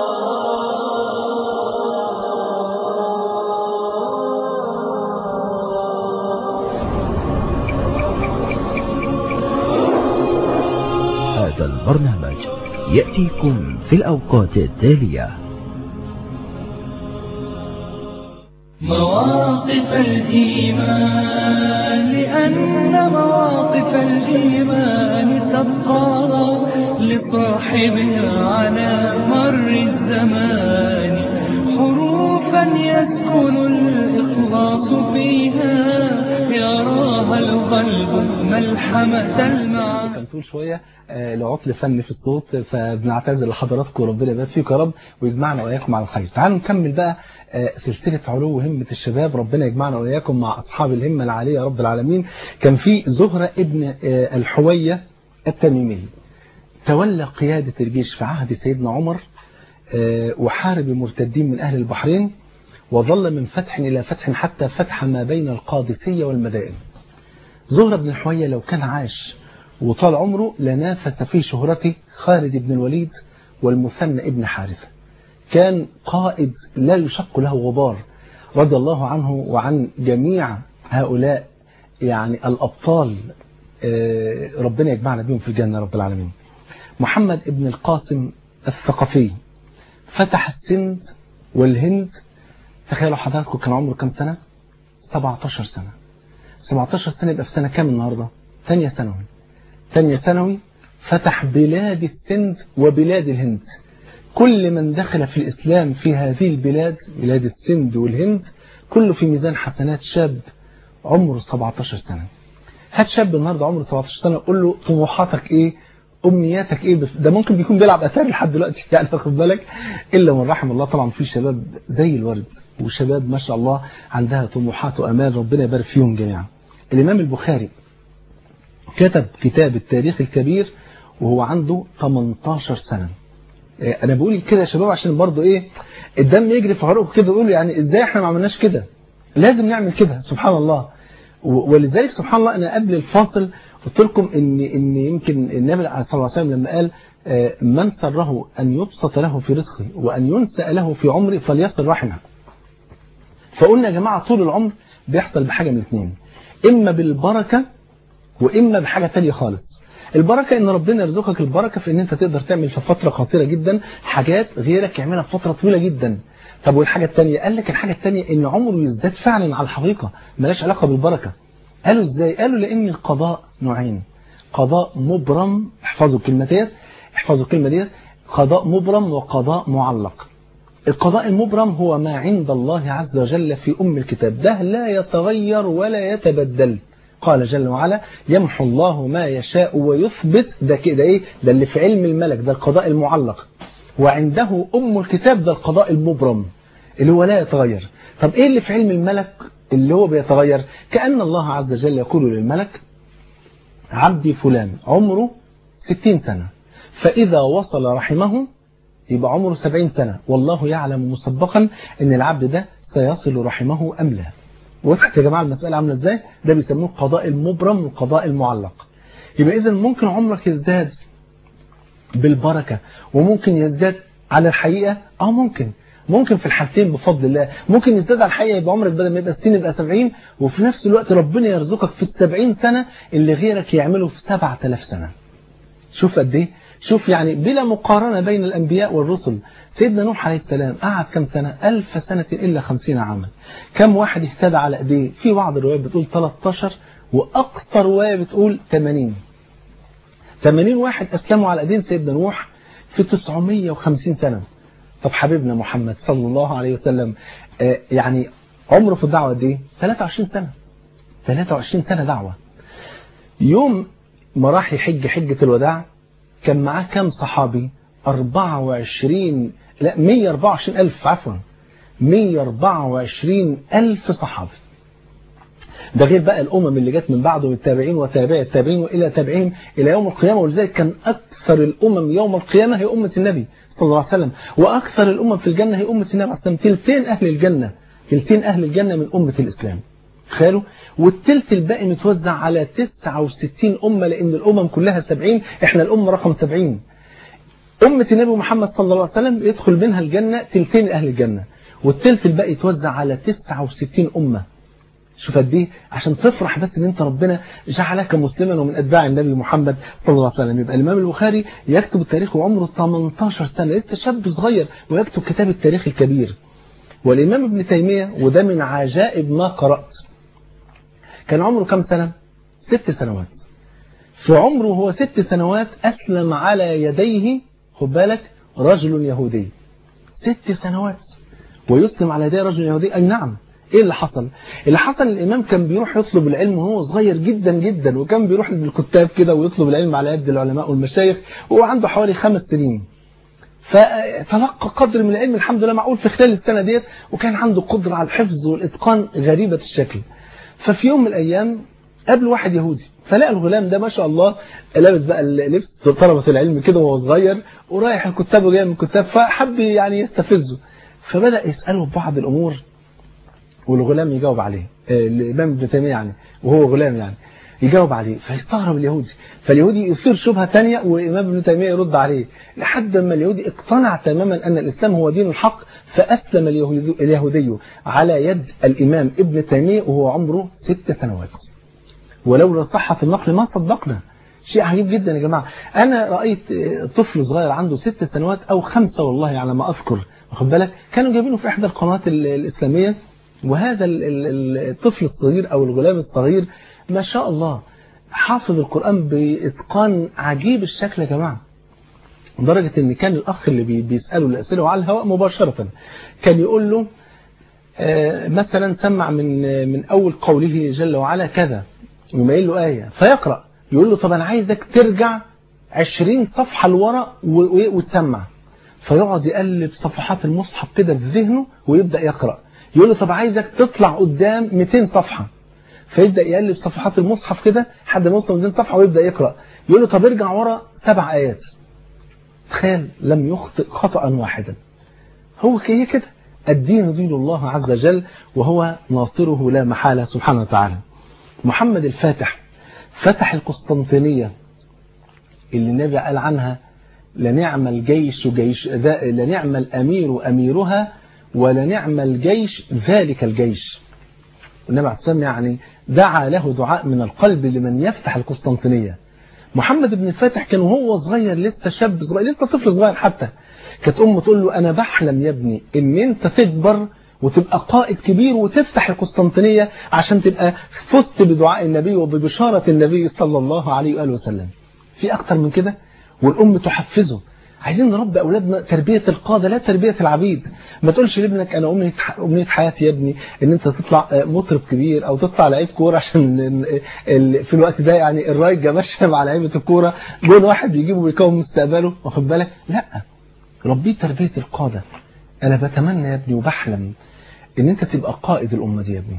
هذا البرنامج يأتيكم في الأوقات التالية مواقف الإيمان لأن مواقف الإيمان تبقى لصاحبها على مر الزمان حروفا يسكن الإخلاص فيها يراها القلب ملحمة المعنى كان طول شوية آه، لعطل فني في الصوت فبنعتذر لحضراتكم ربنا يبارك فيكم يا رب ويجمعنا وإياكم على الخير تعالوا نكمل بقى آه، سلسلة علو همة الشباب ربنا يجمعنا وإياكم مع أصحاب الهمة العالية يا رب العالمين كان في زهرة ابن آه، الحوية التميمي تولى قيادة الجيش في عهد سيدنا عمر آه، وحارب المرتدين من أهل البحرين وظل من فتح إلى فتح حتى فتح ما بين القادسية والمدائن زهرة بن الحوية لو كان عاش وطال عمره لنافس في شهرته خالد بن الوليد والمثنى ابن حارثة كان قائد لا يشق له غبار رضي الله عنه وعن جميع هؤلاء يعني الأبطال آه، ربنا يجمعنا بهم في الجنة رب العالمين محمد ابن القاسم الثقفي فتح السند والهند تخيلوا حضراتكم كان عمره كام سنة 17 سنة 17 سنة يبقى في سنة كام النهاردة ثانية ثانوي ثانية ثانوي فتح بلاد السند وبلاد الهند كل من دخل في الإسلام في هذه البلاد بلاد السند والهند كله في ميزان حسنات شاب عمره 17 سنة هات شاب النهاردة عمره 17 سنة قول له طموحاتك ايه امنياتك ايه بس ده ممكن بيكون بيلعب اثار لحد دلوقتي يعني واخد بالك الا من رحم الله طبعا في شباب زي الورد وشباب ما شاء الله عندها طموحات وامال ربنا يبارك فيهم جميعا الامام البخاري كتب كتاب التاريخ الكبير وهو عنده 18 سنة انا بقول كده يا شباب عشان برضو ايه الدم يجري في عروقه كده يقولوا يعني ازاي احنا ما عملناش كده لازم نعمل كده سبحان الله ولذلك سبحان الله انا قبل الفاصل قلت لكم ان ان يمكن النبي صلى الله عليه وسلم لما قال من سره ان يبسط له في رزقه وان ينسأ له في عمره فليصل رحمه فقلنا يا جماعه طول العمر بيحصل بحاجه من اثنين اما بالبركه واما بحاجه ثانيه خالص البركة ان ربنا يرزقك البركة في ان انت تقدر تعمل في فترة قصيرة جدا حاجات غيرك يعملها في فترة طويلة جدا طب والحاجة الثانية قال لك الحاجة الثانية ان عمره يزداد فعلا على الحقيقة ملاش علاقة بالبركة قالوا ازاي قالوا لان القضاء نوعين قضاء مبرم احفظوا الكلمة ديت احفظوا الكلمة ديت قضاء مبرم وقضاء معلق القضاء المبرم هو ما عند الله عز وجل في أم الكتاب ده لا يتغير ولا يتبدل قال جل وعلا يمحو الله ما يشاء ويثبت ده كده ايه ده اللي في علم الملك ده القضاء المعلق وعنده أم الكتاب ده القضاء المبرم اللي هو لا يتغير طب ايه اللي في علم الملك اللي هو بيتغير كأن الله عز وجل يقول للملك عبدي فلان عمره ستين سنة فإذا وصل رحمه يبقى عمره سبعين سنة والله يعلم مسبقا ان العبد ده سيصل رحمه أم لا وضحت يا جماعة المسألة عاملة ازاي ده بيسموه القضاء المبرم والقضاء المعلق يبقى إذا ممكن عمرك يزداد بالبركة وممكن يزداد على الحقيقة اه ممكن ممكن في الحالتين بفضل الله ممكن يزداد على الحقيقة يبقى عمرك بدل ما يبقى 60 يبقى 70 وفي نفس الوقت ربنا يرزقك في السبعين سنة اللي غيرك يعمله في 7000 سنة شوف قد ايه شوف يعني بلا مقارنة بين الأنبياء والرسل سيدنا نوح عليه السلام قعد كم سنة ألف سنة إلا خمسين عاما كم واحد اهتدى على ايديه في بعض الروايات بتقول 13 وأكثر رواية بتقول 80 80 واحد أسلموا على ايدين سيدنا نوح في 950 سنة طب حبيبنا محمد صلى الله عليه وسلم آه يعني عمره في الدعوة قد ايه 23 سنة 23 سنة دعوة يوم ما راح يحج حجة الوداع كان معاه كم صحابي 24 لا 124 ألف عفوا 124 ألف صحابي ده غير بقى الأمم اللي جت من بعده والتابعين وتابع التابعين وإلى تابعين إلى يوم القيامة ولذلك كان أكثر الأمم يوم القيامة هي أمة النبي صلى الله عليه وسلم وأكثر الأمم في الجنة هي أمة النبي عليه السلام تلتين أهل الجنة تلتين أهل الجنة من أمة الإسلام تخيلوا والتلت الباقي متوزع على 69 أمة لأن الأمم كلها 70 إحنا الأمة رقم 70 أمة النبي محمد صلى الله عليه وسلم يدخل منها الجنة تلتين أهل الجنة والتلت الباقي يتوزع على 69 أمة شوف قد ايه عشان تفرح بس ان انت ربنا جعلك مسلما ومن اتباع النبي محمد صلى الله عليه وسلم يبقى الامام البخاري يكتب التاريخ وعمره 18 سنه لسه شاب صغير ويكتب كتاب التاريخ الكبير والامام ابن تيميه وده من عجائب ما قرات كان عمره كم سنه ست سنوات في عمره هو ست سنوات اسلم على يديه خد بالك رجل يهودي ست سنوات ويسلم على يدي رجل يهودي اي نعم ايه اللي حصل اللي حصل الامام كان بيروح يطلب العلم وهو صغير جدا جدا وكان بيروح للكتاب كده ويطلب العلم على يد العلماء والمشايخ وهو عنده حوالي خمس سنين فتلقى قدر من العلم الحمد لله معقول في خلال السنه ديت وكان عنده قدره على الحفظ والاتقان غريبه الشكل ففي يوم من الايام قابل واحد يهودي فلقى الغلام ده ما شاء الله لابس بقى لبس طلبه العلم كده وهو صغير ورايح الكتاب وجاي من الكتاب فحب يعني يستفزه فبدا يساله بعض الامور والغلام يجاوب عليه الإمام ابن تيمية يعني وهو غلام يعني يجاوب عليه فيستغرب اليهودي فاليهودي يثير شبهة ثانيه والإمام ابن تيمية يرد عليه لحد ما اليهودي اقتنع تماما أن الإسلام هو دين الحق فأسلم اليهودي, اليهودي على يد الإمام ابن تيمية وهو عمره ست سنوات ولولا صحة النقل ما صدقنا شيء عجيب جدا يا جماعة أنا رأيت طفل صغير عنده ست سنوات أو خمسة والله على ما أذكر واخد بالك كانوا جايبينه في إحدى القنوات الإسلامية وهذا الطفل الصغير أو الغلام الصغير ما شاء الله حافظ القرآن بإتقان عجيب الشكل يا جماعة لدرجة ان كان الأخ اللي بيسأله الأسئلة على الهواء مباشرة كان يقول له مثلا سمع من من أول قوله جل وعلا كذا ويميل له آية فيقرأ يقول له طب أنا عايزك ترجع 20 صفحة لورا و- وتسمع فيقعد يقلب صفحات المصحف كده في ذهنه ويبدأ يقرأ يقول له طب عايزك تطلع قدام 200 صفحة فيبدأ يقلب صفحات المصحف كده لحد ما يوصل 200 صفحة ويبدأ يقرأ يقول له طب ارجع ورا سبع آيات تخيل لم يخطئ خطأ واحدا هو هي كده الدين دين الله عز وجل وهو ناصره لا محالة سبحانه وتعالى محمد الفاتح فتح القسطنطينية اللي النبي قال عنها لنعم الجيش جيش ذا- لنعم الأمير أميرها ولنعم الجيش ذلك الجيش النبي عليه السلام يعني دعا له دعاء من القلب لمن يفتح القسطنطينية محمد بن الفاتح كان وهو صغير لسه شاب صغير لسه طفل صغير حتى كانت امه تقول له انا بحلم يا ابني ان انت تكبر وتبقى قائد كبير وتفتح القسطنطينية عشان تبقى فزت بدعاء النبي وببشارة النبي صلى الله عليه وآله وسلم في أكتر من كده والأم تحفزه عايزين نربي أولادنا تربية القادة لا تربية العبيد ما تقولش لابنك أنا أمنية أمنية حياتي يا ابني إن أنت تطلع مطرب كبير أو تطلع لعيب كورة عشان ال- ال- في الوقت ده يعني الرايجة ماشية مع لعيبة الكورة جون واحد بيجيبه ويكون مستقبله واخد بالك لا ربيه تربية القادة أنا بتمنى يا ابني وبحلم إن أنت تبقى قائد الأمة دي يا ابني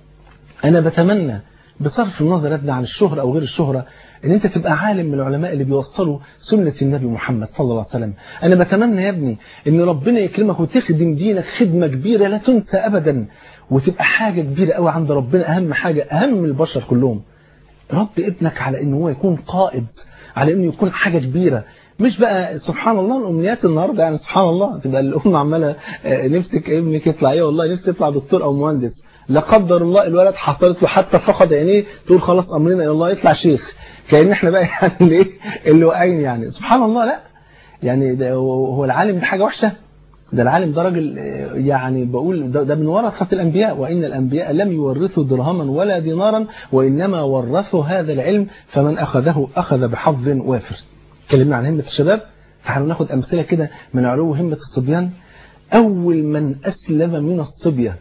أنا بتمنى بصرف النظر يا ابني عن الشهرة أو غير الشهرة ان انت تبقى عالم من العلماء اللي بيوصلوا سنة النبي محمد صلى الله عليه وسلم انا بتمنى يا ابني ان ربنا يكرمك وتخدم دينك خدمة كبيرة لا تنسى ابدا وتبقى حاجة كبيرة قوي عند ربنا اهم حاجة اهم من البشر كلهم ربي ابنك على انه هو يكون قائد على انه يكون حاجة كبيرة مش بقى سبحان الله الامنيات النهارده يعني سبحان الله تبقى الام عماله آه، نفسك ابنك يطلع ايه والله نفسي يطلع دكتور او مهندس لا قدر الله الولد حصلت له حتى فقد عينيه تقول خلاص امرنا الى الله يطلع شيخ كان احنا بقى يعني الايه اللي واقعين يعني سبحان الله لا يعني ده هو هو العالم ده حاجه وحشه ده العالم ده راجل آه، يعني بقول ده, ده من ورثة الأنبياء وإن الأنبياء لم يورثوا درهما ولا دينارا وإنما ورثوا هذا العلم فمن أخذه أخذ بحظ وافر اتكلمنا عن همة الشباب تعالوا ناخد أمثلة كده من علو همة الصبيان أول من أسلم من الصبية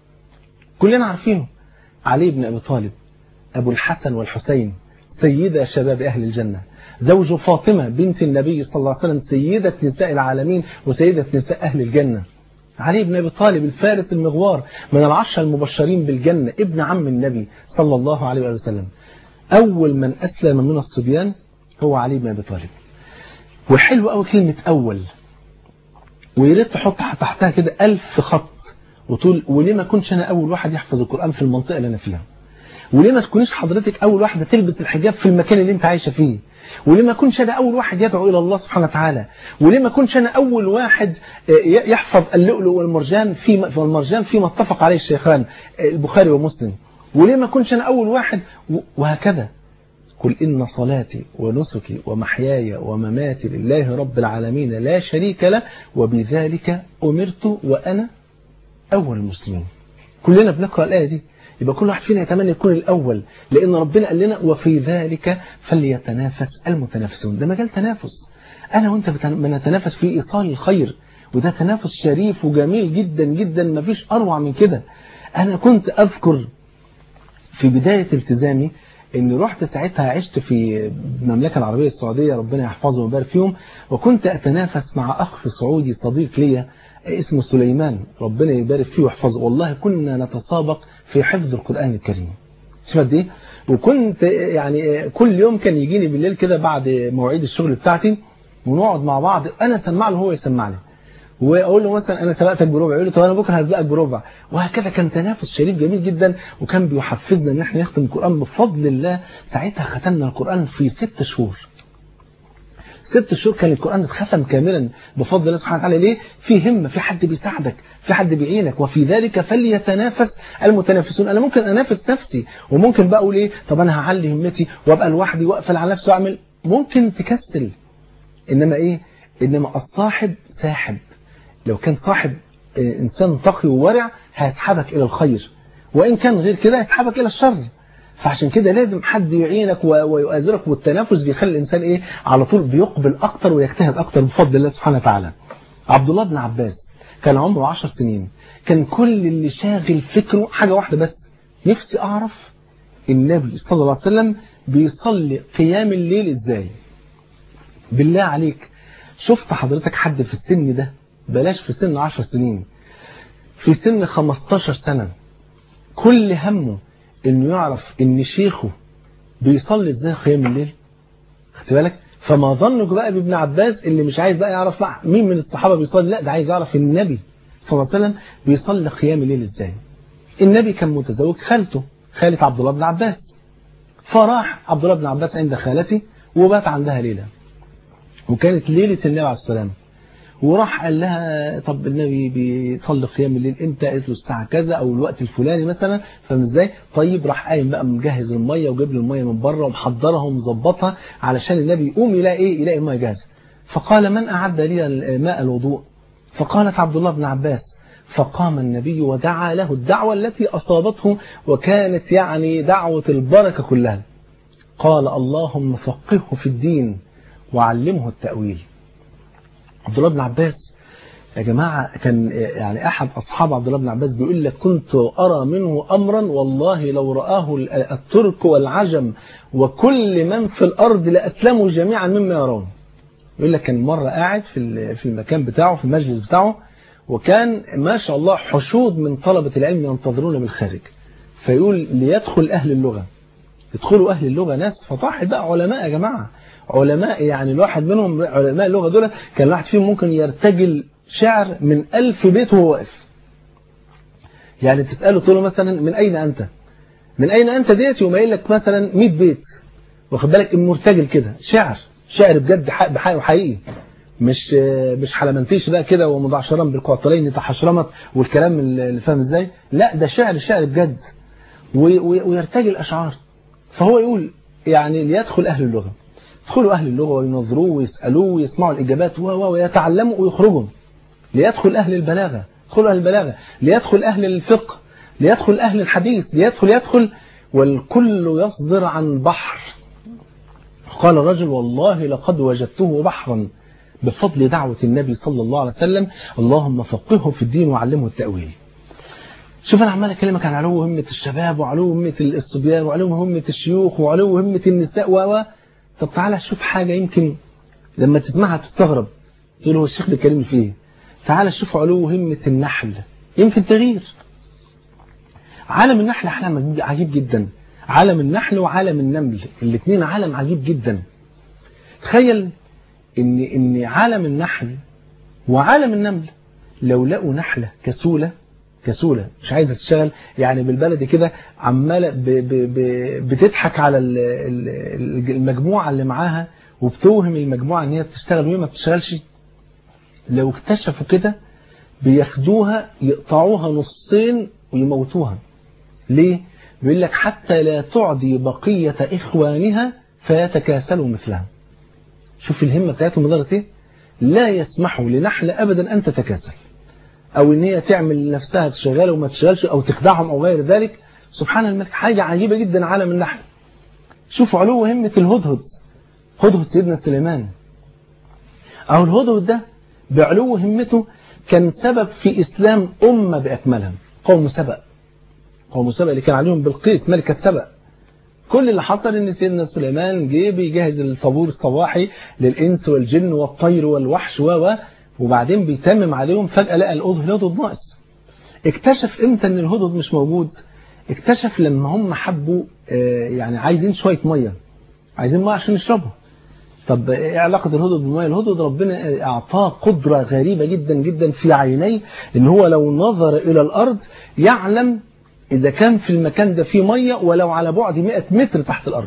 كلنا عارفينه علي بن أبي طالب أبو الحسن والحسين سيدة شباب أهل الجنة زوج فاطمة بنت النبي صلى الله عليه وسلم سيدة نساء العالمين وسيدة نساء أهل الجنة علي بن أبي طالب الفارس المغوار من العشرة المبشرين بالجنة ابن عم النبي صلى الله عليه وآله وسلم أول من أسلم من الصبيان هو علي بن أبي طالب وحلو قوي كلمة أول ويا ريت تحط تحتها كده ألف خط وتقول وليه ما كنش أنا أول واحد يحفظ القرآن في المنطقة اللي أنا فيها وليه ما تكونيش حضرتك أول واحدة تلبس الحجاب في المكان اللي أنت عايشة فيه وليه ما كنش أنا أول واحد يدعو إلى الله سبحانه وتعالى وليه ما كنش أنا أول واحد يحفظ اللؤلؤ والمرجان في والمرجان فيما اتفق عليه الشيخان البخاري ومسلم وليه ما كنش أنا أول واحد وهكذا قل إن صلاتي ونسكي ومحياي ومماتي لله رب العالمين لا شريك له وبذلك أمرت وأنا أول المسلمين كلنا بنقرأ الآية دي يبقى كل واحد فينا يتمنى يكون الأول لأن ربنا قال لنا وفي ذلك فليتنافس المتنافسون ده مجال تنافس أنا وأنت بنتنافس في إيصال الخير وده تنافس شريف وجميل جدا جدا ما فيش أروع من كده أنا كنت أذكر في بداية التزامي اني رحت ساعتها عشت في المملكة العربية السعودية ربنا يحفظهم ويبارك فيهم وكنت اتنافس مع اخ سعودي صديق ليا اسمه سليمان ربنا يبارك فيه ويحفظه والله كنا نتسابق في حفظ القرآن الكريم شوف قد ايه وكنت يعني كل يوم كان يجيني بالليل كده بعد مواعيد الشغل بتاعتي ونقعد مع بعض انا اسمع له هو يسمع لي واقول له مثلا انا سبقتك بربع يقول لي طب انا بكره هسبقك بربع وهكذا كان تنافس شريف جميل جدا وكان بيحفزنا ان احنا نختم القران بفضل الله ساعتها ختمنا القران في ست شهور ست شهور كان القرآن اتختم كاملا بفضل الله سبحانه وتعالى ليه؟ في همة في حد بيساعدك في حد بيعينك وفي ذلك فليتنافس المتنافسون أنا ممكن أنافس نفسي وممكن بقى أقول إيه طب أنا هعلي همتي وأبقى لوحدي وأقفل على نفسي وأعمل ممكن تكسل إنما إيه؟ إنما الصاحب ساحب لو كان صاحب إنسان تقي وورع هيسحبك إلى الخير وإن كان غير كده هيسحبك إلى الشر فعشان كده لازم حد يعينك ويؤازرك والتنافس بيخلي الإنسان إيه على طول بيقبل أكتر ويجتهد أكتر بفضل الله سبحانه وتعالى عبد الله بن عباس كان عمره عشر سنين كان كل اللي شاغل فكره حاجة واحدة بس نفسي أعرف النبي صلى الله عليه وسلم بيصلي قيام الليل إزاي بالله عليك شفت حضرتك حد في السن ده بلاش في سن 10 سنين في سن 15 سنة كل همه انه يعرف ان شيخه بيصلي ازاي قيام الليل خدت بالك فما ظنك بقى بابن عباس اللي مش عايز بقى يعرف بقى مين من الصحابة بيصلي لا ده عايز يعرف النبي صلى الله عليه وسلم بيصلي قيام الليل ازاي النبي كان متزوج خالته خالة عبد الله بن عباس فراح عبد الله بن عباس عند خالتي وبات عندها ليلة وكانت ليلة النبي عليه السلام وراح قال لها طب النبي بيصلي قيام الليل امتى قالت له الساعه كذا او الوقت الفلاني مثلا فاهم ازاي طيب راح قايم بقى مجهز الميه وجايب له الميه من بره ومحضرها ومظبطها علشان النبي يقوم يلاقي ايه يلاقي الميه جاهزه فقال من اعد لي ماء الوضوء فقالت عبد الله بن عباس فقام النبي ودعا له الدعوة التي أصابته وكانت يعني دعوة البركة كلها قال اللهم فقهه في الدين وعلمه التأويل عبد الله بن عباس يا جماعة كان يعني أحد أصحاب عبد الله بن عباس بيقول لك كنت أرى منه أمرا والله لو رآه الترك والعجم وكل من في الأرض لأسلموا جميعا مما يرون يقول لك كان مرة قاعد في في المكان بتاعه في المجلس بتاعه وكان ما شاء الله حشود من طلبة العلم ينتظرون بالخارج فيقول ليدخل أهل اللغة يدخلوا أهل اللغة ناس فطاحل بقى علماء يا جماعة علماء يعني الواحد منهم علماء اللغة دول كان الواحد فيهم ممكن يرتجل شعر من ألف بيت وهو واقف يعني تسأله تقول له مثلا من أين أنت من أين أنت ديت يقوم قايل لك مثلا 100 بيت واخد بالك مرتجل كده شعر شعر بجد بحق وحقيقي مش مش حلمنتيش بقى كده ومضعشرا بالقعطلين تحشرمت والكلام اللي فاهم ازاي لا ده شعر شعر بجد ويرتجل أشعار فهو يقول يعني ليدخل أهل اللغة يدخلوا أهل اللغة وينظروه ويسألوه ويسمعوا الإجابات ويتعلموا ويخرجوا ليدخل أهل البلاغة يدخل أهل البلاغة ليدخل أهل الفقه ليدخل أهل الحديث ليدخل يدخل والكل يصدر عن بحر قال الرجل والله لقد وجدته بحرا بفضل دعوة النبي صلى الله عليه وسلم اللهم فقهه في الدين وعلمه التأويل شوف أنا عمال أكلمك عن علو همة الشباب وعلو همة الصبيان وعلو همة الشيوخ وعلو همة النساء و طب تعالى شوف حاجة يمكن لما تسمعها تستغرب تقول هو الشيخ بيتكلم فيه تعالى شوف علو همة النحل يمكن تغيير عالم النحل عالم عجيب جدا عالم النحل وعالم النمل الاثنين عالم عجيب جدا تخيل ان ان عالم النحل وعالم النمل لو لقوا نحلة كسولة كسولة مش عايزة تشتغل يعني بالبلدي كده عمالة ب ب ب بتضحك على المجموعة اللي معاها وبتوهم المجموعة ان هي بتشتغل وهي ما بتشتغلش لو اكتشفوا كده بياخدوها يقطعوها نصين ويموتوها ليه؟ بيقول لك حتى لا تعدي بقية إخوانها فيتكاسلوا مثلها شوف الهمة بتاعتهم لدرجة ايه لا يسمحوا لنحلة أبدا أن تتكاسل أو إن هي تعمل نفسها تشغل وما تشغلش أو تخدعهم أو غير ذلك سبحان الملك حاجة عجيبة جدا عالم النحل شوفوا علو همة الهدهد هدهد سيدنا سليمان أو الهدهد ده بعلو همته كان سبب في إسلام أمة بأكملها قوم سبأ قوم سبأ اللي كان عليهم بالقيس ملكة سبأ كل اللي حصل ان سيدنا سليمان جه بيجهز الطابور الصباحي للإنس والجن والطير والوحش و وبعدين بيتمم عليهم فجأة لقى الهدهد الهدهد ناقص اكتشف امتى ان الهدهد مش موجود اكتشف لما هم حبوا يعني عايزين شوية مية عايزين مية عشان يشربوا طب ايه علاقة الهدهد بالمية الهدهد ربنا اعطاه قدرة غريبة جدا جدا في عينيه ان هو لو نظر الى الارض يعلم اذا كان في المكان ده فيه مية ولو على بعد 100 متر تحت الارض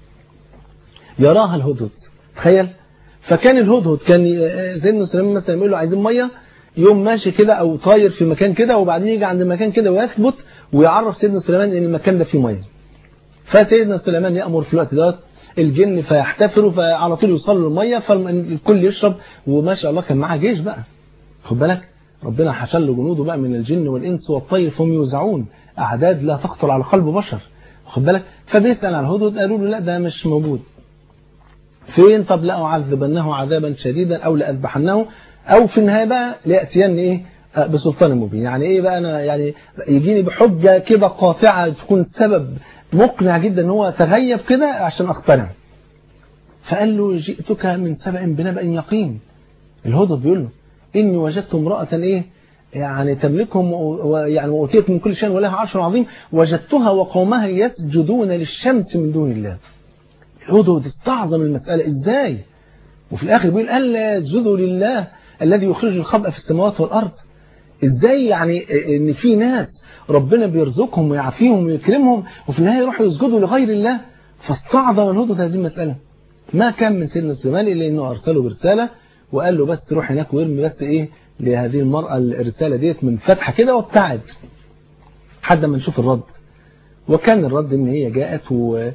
يراها الهدهد تخيل فكان الهدهد كان سيدنا سليمان مثلا يقول له عايزين مية يوم ماشي كده او طاير في مكان كده وبعدين يجي عند مكان كده ويثبت ويعرف سيدنا سليمان ان المكان ده فيه مية فسيدنا سليمان يأمر في الوقت ده الجن فيحتفروا فعلى طول يوصلوا للمية فالكل يشرب وما شاء الله كان معاه جيش بقى خد بالك ربنا حشل له جنوده بقى من الجن والإنس والطير فهم يوزعون أعداد لا تخطر على قلب بشر خد بالك فبيسأل عن الهدهد قالوا له لا ده مش موجود فين طب لا أعذبنه عذابا شديدا أو لأذبحنه أو في النهاية بقى ليأتين إيه بسلطان مبين يعني إيه بقى أنا يعني يجيني بحجة كده قاطعة تكون سبب مقنع جدا ان هو تغيب كده عشان اقتنع فقال له جئتك من سبأ بنبأ يقين الهدى بيقول له إني وجدت امرأة إيه يعني تملكهم ويعني وأوتيت من كل شيء ولها عرش عظيم وجدتها وقومها يسجدون للشمس من دون الله الهدى استعظم المسألة إزاي وفي الآخر بيقول ألا يسجدوا لله الذي يخرج الخبأ في السماوات والأرض إزاي يعني إن في ناس ربنا بيرزقهم ويعافيهم ويكرمهم وفي النهاية يروحوا يسجدوا لغير الله فاستعظم الهدى هذه المسألة ما كان من سيدنا سليمان إلا إنه أرسله برسالة وقال له بس روح هناك ويرمي بس إيه لهذه المرأة الرسالة ديت من فتحة كده وابتعد حد ما نشوف الرد وكان الرد إن هي جاءت و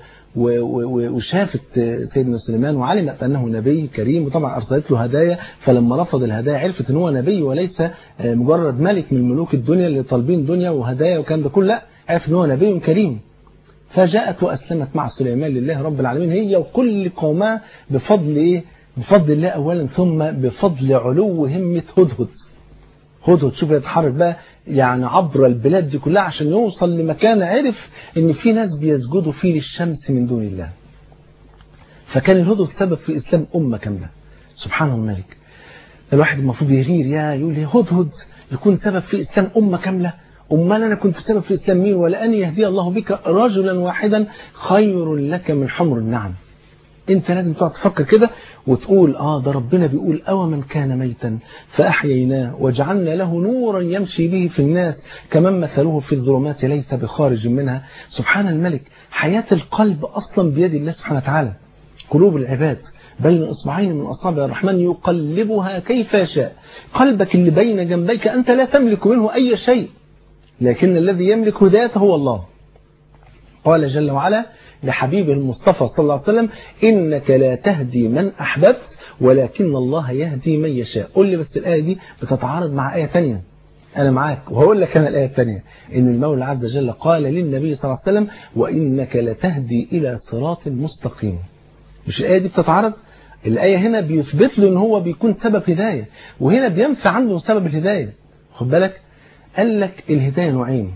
وشافت سيدنا سليمان وعلمت أنه نبي كريم وطبعا أرسلت له هدايا فلما رفض الهدايا عرفت أن هو نبي وليس مجرد ملك من ملوك الدنيا اللي طالبين دنيا وهدايا وكان ده كله لا عرفت أن هو نبي كريم فجاءت وأسلمت مع سليمان لله رب العالمين هي وكل قومها بفضل إيه بفضل الله أولا ثم بفضل علو همة هدهد هدهد شوف يتحرك بقى يعني عبر البلاد دي كلها عشان يوصل لمكان عرف ان في ناس بيسجدوا فيه للشمس من دون الله فكان الهدهد سبب في اسلام امه كامله سبحان الملك الواحد المفروض يغير يا يقول لي هدهد يكون سبب في اسلام امه كامله امال انا كنت سبب في اسلام مين ولان يهدي الله بك رجلا واحدا خير لك من حمر النعم انت لازم تقعد تفكر كده وتقول اه ده ربنا بيقول أو من كان ميتا فأحييناه وجعلنا له نورا يمشي به في الناس كمن مثله في الظلمات ليس بخارج منها سبحان الملك حياة القلب أصلا بيد الله سبحانه وتعالى قلوب العباد بين إصبعين من أصابع الرحمن يقلبها كيف يشاء قلبك اللي بين جنبيك أنت لا تملك منه أي شيء لكن الذي يملك هدايته هو الله قال جل وعلا لحبيبه المصطفى صلى الله عليه وسلم إنك لا تهدي من أحببت ولكن الله يهدي من يشاء قل لي بس الآية دي بتتعارض مع آية ثانيه أنا معاك وهقول لك أنا الآية الثانيه إن المولى عز وجل قال للنبي صلى الله عليه وسلم وإنك لتهدي إلى صراط مستقيم مش الآية دي بتتعارض الآية هنا بيثبت له إن هو بيكون سبب هداية وهنا بينفع عنده سبب الهداية خد بالك قال لك الهداية نوعين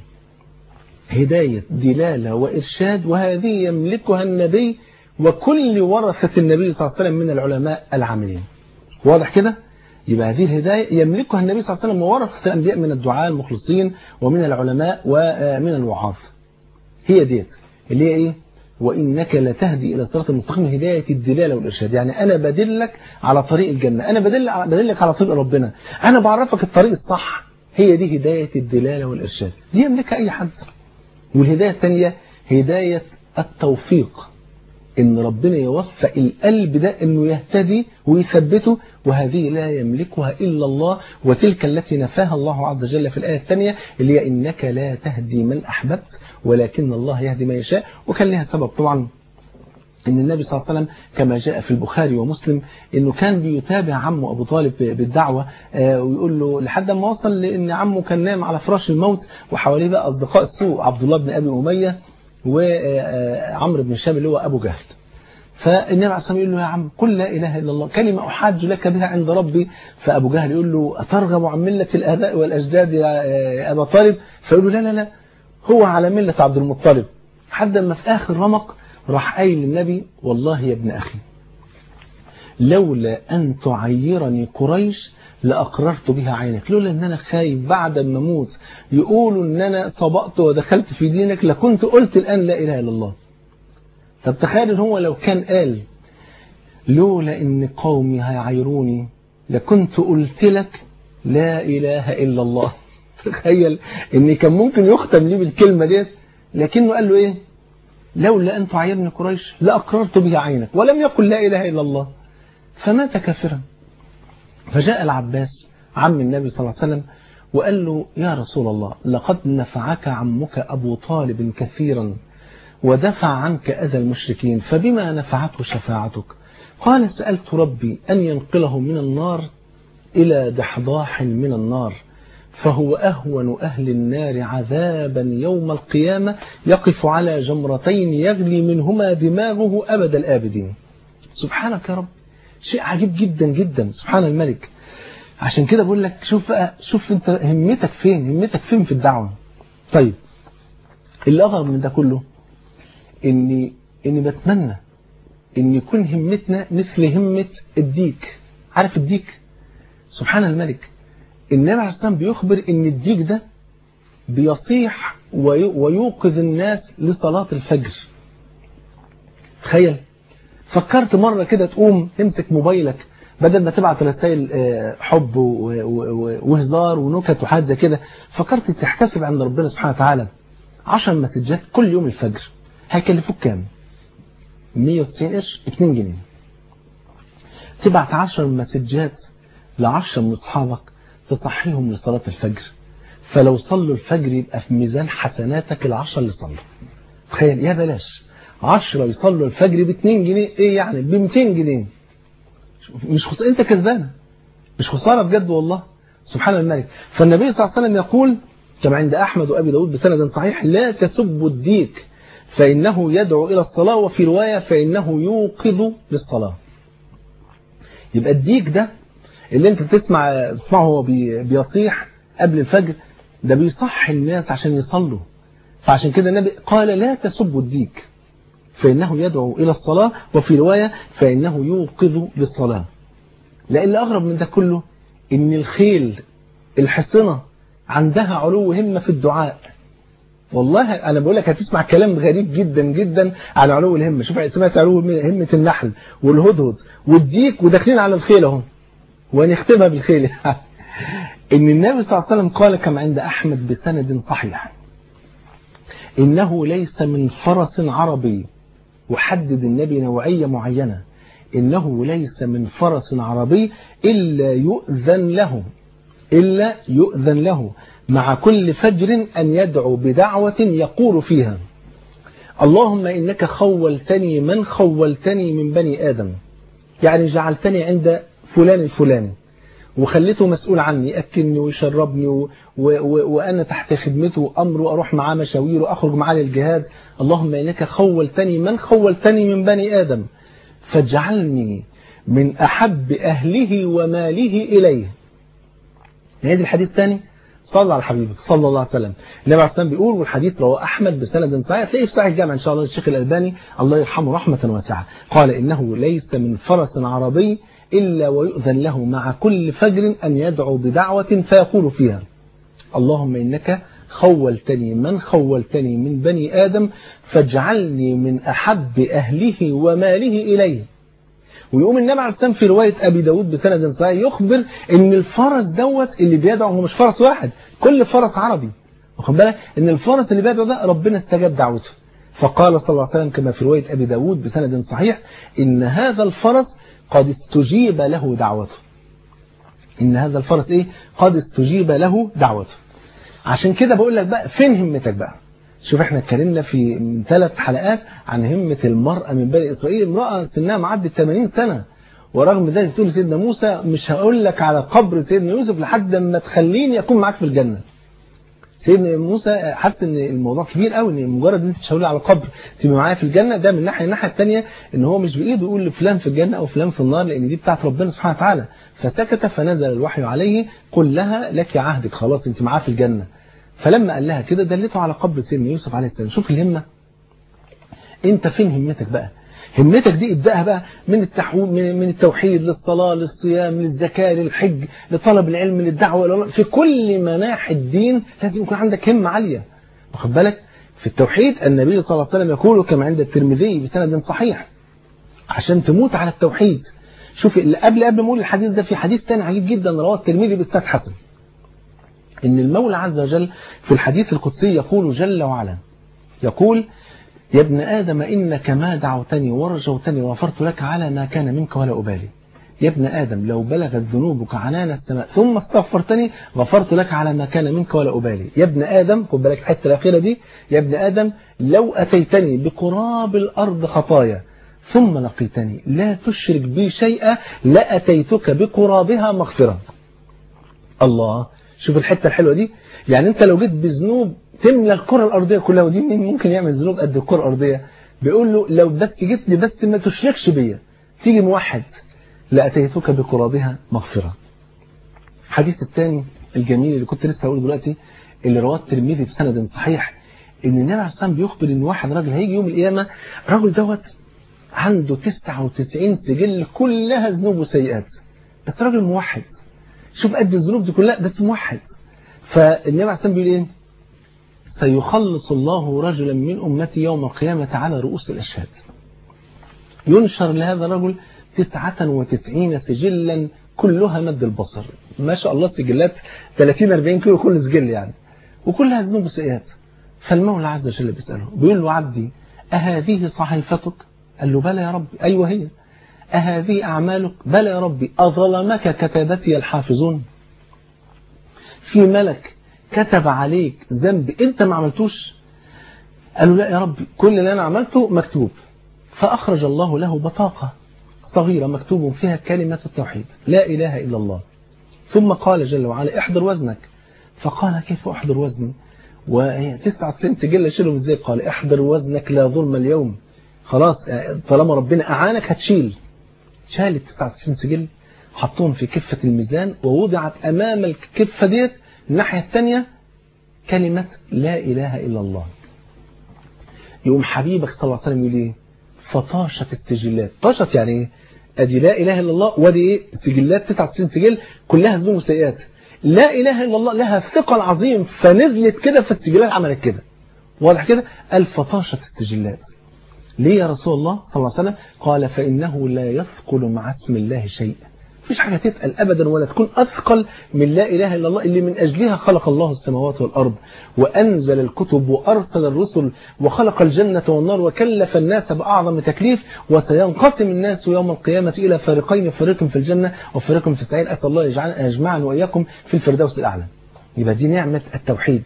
هداية دلالة وإرشاد وهذه يملكها النبي وكل ورثة النبي صلى الله عليه وسلم من العلماء العاملين واضح كده؟ يبقى هذه الهداية يملكها النبي صلى الله عليه وسلم وورثة الأنبياء من الدعاء المخلصين ومن العلماء ومن الوعاظ هي ديت اللي هي إيه؟ وإنك لتهدي إلى صراط المستقيم هداية الدلالة والإرشاد يعني أنا بدلك على طريق الجنة أنا بدل بدلك على طريق ربنا أنا بعرفك الطريق الصح هي دي هداية الدلالة والإرشاد دي يملكها أي حد والهداية الثانية هداية التوفيق ان ربنا يوفق القلب ده انه يهتدي ويثبته وهذه لا يملكها الا الله وتلك التي نفاها الله عز وجل في الايه الثانيه اللي هي انك لا تهدي من احببت ولكن الله يهدي من يشاء وكان لها سبب طبعا ان النبي صلى الله عليه وسلم كما جاء في البخاري ومسلم انه كان بيتابع عمه ابو طالب بالدعوه ويقول له لحد ما وصل لان عمه كان نام على فراش الموت وحواليه بقى اصدقاء السوء عبد الله بن ابي اميه وعمرو بن هشام اللي هو ابو جهل فالنبي عليه الصلاه يقول له يا عم قل لا اله الا الله كلمه احاج لك بها عند ربي فابو جهل يقول له اترغب عن مله الاباء والاجداد يا ابا طالب فيقول له لا لا لا هو على مله عبد المطلب حتى ما في اخر رمق راح قايل للنبي والله يا ابن أخي لولا أن تعيرني قريش لأقررت بها عينك لولا أن أنا خايف بعد ما أموت يقولوا أن أنا صبأت ودخلت في دينك لكنت قلت الآن لا إله إلا الله طب تخيل ان هو لو كان قال لولا أن قومي هيعيروني لكنت قلت لك لا إله إلا الله تخيل أن كان ممكن يختم لي بالكلمة ديت لكنه قال له إيه لولا أن تعيرني قريش لأقررت بها عينك ولم يقل لا إله إلا الله فمات كافرا فجاء العباس عم النبي صلى الله عليه وسلم وقال له يا رسول الله لقد نفعك عمك أبو طالب كثيرا ودفع عنك أذى المشركين فبما نفعته شفاعتك قال سألت ربي أن ينقله من النار إلى دحضاح من النار فهو أهون أهل النار عذابا يوم القيامة يقف على جمرتين يغلي منهما دماغه أبد الآبدين سبحانك يا رب شيء عجيب جدا جدا سبحان الملك عشان كده بقول لك شوف بقى شوف انت همتك فين همتك فين في الدعوة طيب اللي أغرب من ده كله إني إني بتمنى ان يكون همتنا مثل همة الديك عارف الديك سبحان الملك النبي عليه الصلاة والسلام بيخبر ان الديك ده بيصيح وي- ويوقظ الناس لصلاة الفجر تخيل فكرت مرة كده تقوم تمسك موبايلك بدل ما تبعت رسائل آه، حب و- و- و- وهزار ونكت وحاجات زي كده فكرت تحتسب عند ربنا سبحانه وتعالى 10 مسجات كل يوم الفجر هيكلفوك كام 190 قرش 2 جنيه تبعت 10 مسجات ل 10 من اصحابك تصحيهم لصلاة الفجر فلو صلوا الفجر يبقى في ميزان حسناتك العشرة اللي صلوا تخيل يا بلاش 10 يصلوا الفجر ب 2 جنيه ايه يعني ب 200 جنيه مش خسارة انت كسبانه مش خسارة بجد والله سبحان الملك فالنبي صلى الله عليه وسلم يقول كما عند أحمد وأبي داود بسند صحيح لا تسبوا الديك فإنه يدعو إلى الصلاة وفي رواية فإنه يوقظ للصلاة يبقى الديك ده اللي انت بتسمع بتسمعه هو بي- بيصيح قبل الفجر ده بيصح الناس عشان يصلوا فعشان كده النبي قال لا تسبوا الديك فإنه يدعو إلى الصلاة وفي رواية فإنه يوقظ للصلاة لأن الأغرب من ده كله إن الخيل الحصنة عندها علو همة في الدعاء والله أنا بقول لك هتسمع كلام غريب جدا جدا عن علو الهمة شوف سمعت علو همة النحل والهدهد والديك وداخلين على الخيل اهو ونختمها بالخيل إن النبي صلى الله عليه وسلم قال كما عند أحمد بسند صحيح إنه ليس من فرس عربي وحدد النبي نوعية معينة إنه ليس من فرس عربي إلا يؤذن له إلا يؤذن له مع كل فجر أن يدعو بدعوة يقول فيها اللهم إنك خولتني من خولتني من بني آدم يعني جعلتني عند فلان الفلاني وخليته مسؤول عني يأكلني ويشربني و... و... و... وأنا تحت خدمته أمره أروح معاه مشاوير وأخرج معاه للجهاد اللهم إنك خولتني من خولتني من بني آدم فاجعلني من أحب أهله وماله إليه هذه الحديث الثاني صلى على حبيبك صلى الله عليه وسلم النبي عليه الصلاه بيقول والحديث رواه احمد بسند صحيح تلاقيه في صحيح الجامع ان شاء الله الشيخ الالباني الله يرحمه رحمه واسعه قال انه ليس من فرس عربي الا ويؤذن له مع كل فجر ان يدعو بدعوه فيقول فيها اللهم انك خولتني من خولتني من بني ادم فاجعلني من احب اهله وماله اليه ويقوم النبي عليه السلام في رواية أبي داود بسند صحيح يخبر إن الفرس دوت اللي بيدعو هو مش فرس واحد كل فرس عربي واخد بالك إن الفرس اللي بيدعو ده ربنا استجاب دعوته فقال صلى الله عليه وسلم كما في رواية أبي داود بسند صحيح إن هذا الفرس قد استجيب له دعوته إن هذا الفرس إيه قد استجيب له دعوته عشان كده بقول لك بقى فين همتك بقى شوف احنا اتكلمنا في من ثلاث حلقات عن همة المرأة من بني إسرائيل امرأة سنها معدي 80 سنة ورغم ذلك تقول سيدنا موسى مش هقول لك على قبر سيدنا يوسف لحد ما تخليني أكون معاك في الجنة سيدنا موسى حس ان الموضوع كبير قوي ان مجرد ان انت تشاور لي على قبر تبقى معايا في الجنه ده من ناحيه الناحيه الثانيه ان هو مش بايده يقول لفلان في الجنه او فلان في النار لان دي بتاعت ربنا سبحانه وتعالى فسكت فنزل الوحي عليه قل لها لك عهدك خلاص انت معاه في الجنه فلما قال لها كده دلته على قبر سيدنا يوسف عليه السلام شوف الهمة انت فين همتك بقى همتك دي ابدأها بقى من التحويل من من التوحيد للصلاة للصيام للزكاة للحج لطلب العلم للدعوة في كل مناحي الدين لازم يكون عندك همة عالية واخد بالك في التوحيد النبي صلى الله عليه وسلم يقول كما عند الترمذي بسند صحيح عشان تموت على التوحيد شوف قبل قبل ما اقول الحديث ده في حديث تاني عجيب جدا رواه الترمذي باسناد حسن إن المولى عز وجل في الحديث القدسي يقول جل وعلا يقول يا ابن آدم إنك ما دعوتني ورجوتني وغفرت لك على ما كان منك ولا أبالي يا ابن آدم لو بلغت ذنوبك عنان السماء ثم استغفرتني غفرت لك على ما كان منك ولا أبالي يا ابن آدم خد بالك الحته الأخيرة دي يا ابن آدم لو أتيتني بقراب الأرض خطايا ثم لقيتني لا تشرك بي شيئا لأتيتك بقرابها مغفرة الله شوف الحتة الحلوة دي يعني انت لو جيت بذنوب تملى الكرة الأرضية كلها ودي مين ممكن يعمل ذنوب قد الكرة الأرضية بيقول له لو بس جيت لي بس ما تشركش بيا تيجي موحد لأتيتك بقرابها مغفرة الحديث الثاني الجميل اللي كنت لسه هقوله دلوقتي اللي رواه الترمذي بسند صحيح ان النبي عليه الصلاه بيخبر ان واحد راجل هيجي يوم القيامه الراجل دوت عنده 99 سجل كلها ذنوب وسيئات بس راجل موحد شوف قد الذنوب دي كلها بس موحد فالنبي عليه الصلاه بيقول ايه سيخلص الله رجلا من امتي يوم القيامه على رؤوس الاشهاد ينشر لهذا الرجل 99 سجلا كلها مد البصر ما شاء الله سجلات 30 40 كيلو كل سجل يعني وكلها ذنوب وسيئات فالمولى عز وجل بيساله بيقول له عبدي أهذه صحيفتك قال له بلى يا ربي أيوة هي أهذه أعمالك بلى يا ربي أظلمك كتابتي الحافظون في ملك كتب عليك ذنب أنت ما عملتوش قال له لا يا ربي كل اللي أنا عملته مكتوب فأخرج الله له بطاقة صغيرة مكتوب فيها كلمة التوحيد لا إله إلا الله ثم قال جل وعلا احضر وزنك فقال كيف أحضر وزني وهي 99 سجل اشيلهم ازاي قال احضر وزنك لا ظلم اليوم خلاص طالما ربنا اعانك هتشيل شال ال 99 سجل حطهم في كفة الميزان ووضعت امام الكفة ديت الناحية الثانية كلمة لا اله الا الله يقوم حبيبك صلى الله عليه وسلم يقول ايه فطاشت السجلات طاشت يعني ايه ادي لا اله الا الله وادي ايه سجلات 99 سجل كلها ذنوب وسيئات لا إله إلا الله لها ثقل عظيم فنزلت كده فالسجلات عملت كده واضح كده قال فطاشت السجلات ليه يا رسول الله صلى الله عليه وسلم قال فإنه لا يثقل مع اسم الله شيء مفيش حاجة تتقل أبدا ولا تكون أثقل من لا إله إلا الله اللي من أجلها خلق الله السماوات والأرض وأنزل الكتب وأرسل الرسل وخلق الجنة والنار وكلف الناس بأعظم تكليف وسينقسم الناس يوم القيامة إلى فريقين فريق في الجنة وفريق في السعير أسأل الله يجعل يجمعنا وإياكم في الفردوس الأعلى يبقى دي نعمة التوحيد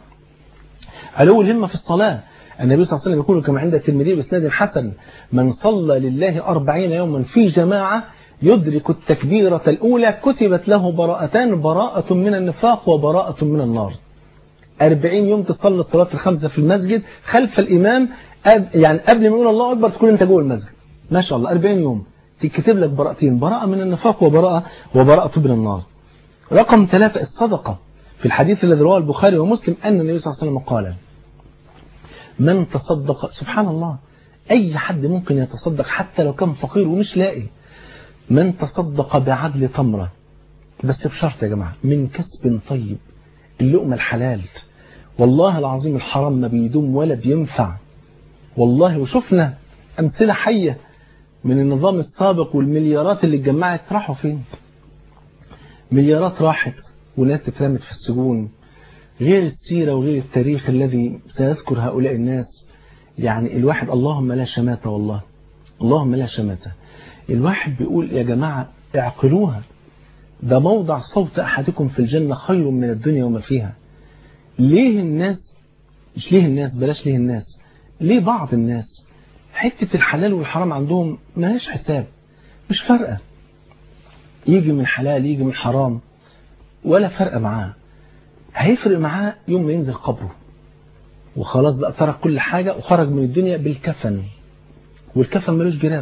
علو الهمة في الصلاة النبي صلى الله عليه وسلم يقول كما عند الترمذي بإسناد حسن من صلى لله أربعين يوما في جماعة يدرك التكبيرة الأولى كتبت له براءتان براءة من النفاق وبراءة من النار أربعين يوم تصلي الصلاة الخمسة في المسجد خلف الإمام يعني قبل ما يقول الله أكبر تكون أنت جوه المسجد ما شاء الله أربعين يوم تكتب لك براءتين براءة من النفاق وبراءة وبراءة من النار رقم ثلاثة الصدقة في الحديث الذي رواه البخاري ومسلم أن النبي صلى الله عليه وسلم قال من تصدق سبحان الله أي حد ممكن يتصدق حتى لو كان فقير ومش لاقي من تصدق بعدل تمرة بس بشرط يا جماعة من كسب طيب اللقمة الحلال والله العظيم الحرام ما بيدوم ولا بينفع والله وشفنا أمثلة حية من النظام السابق والمليارات اللي اتجمعت راحوا فين مليارات راحت وناس اترمت في السجون غير السيرة وغير التاريخ الذي سيذكر هؤلاء الناس يعني الواحد اللهم لا شماتة والله اللهم لا شماتة الواحد بيقول يا جماعة اعقلوها ده موضع صوت أحدكم في الجنة خير من الدنيا وما فيها ليه الناس مش ليه الناس بلاش ليه الناس ليه بعض الناس حتة الحلال والحرام عندهم مالهاش حساب مش فارقة يجي من حلال يجي من حرام ولا فرق معاه هيفرق معاه يوم ما ينزل قبره وخلاص بقى ترك كل حاجة وخرج من الدنيا بالكفن والكفن ملوش جراغ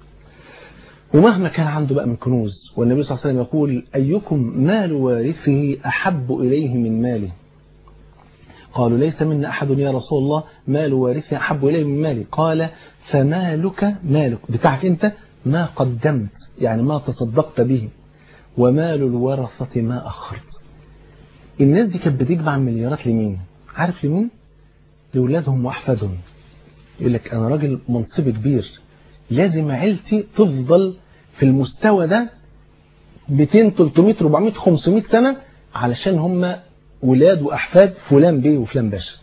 ومهما كان عنده بقى من كنوز والنبي صلى الله عليه وسلم يقول أيكم مال وارثه أحب إليه من ماله قالوا ليس منا أحد يا رسول الله مال وارثه أحب إليه من مالي قال فمالك مالك بتاعك أنت ما قدمت يعني ما تصدقت به ومال الورثة ما أخرت الناس دي كانت بتجمع مليارات لمين عارف لمين لأولادهم وأحفادهم يقول لك أنا راجل منصب كبير لازم عيلتي تفضل في المستوى ده 200 300 400 500 سنة علشان هم ولاد وأحفاد فلان بيه وفلان باشا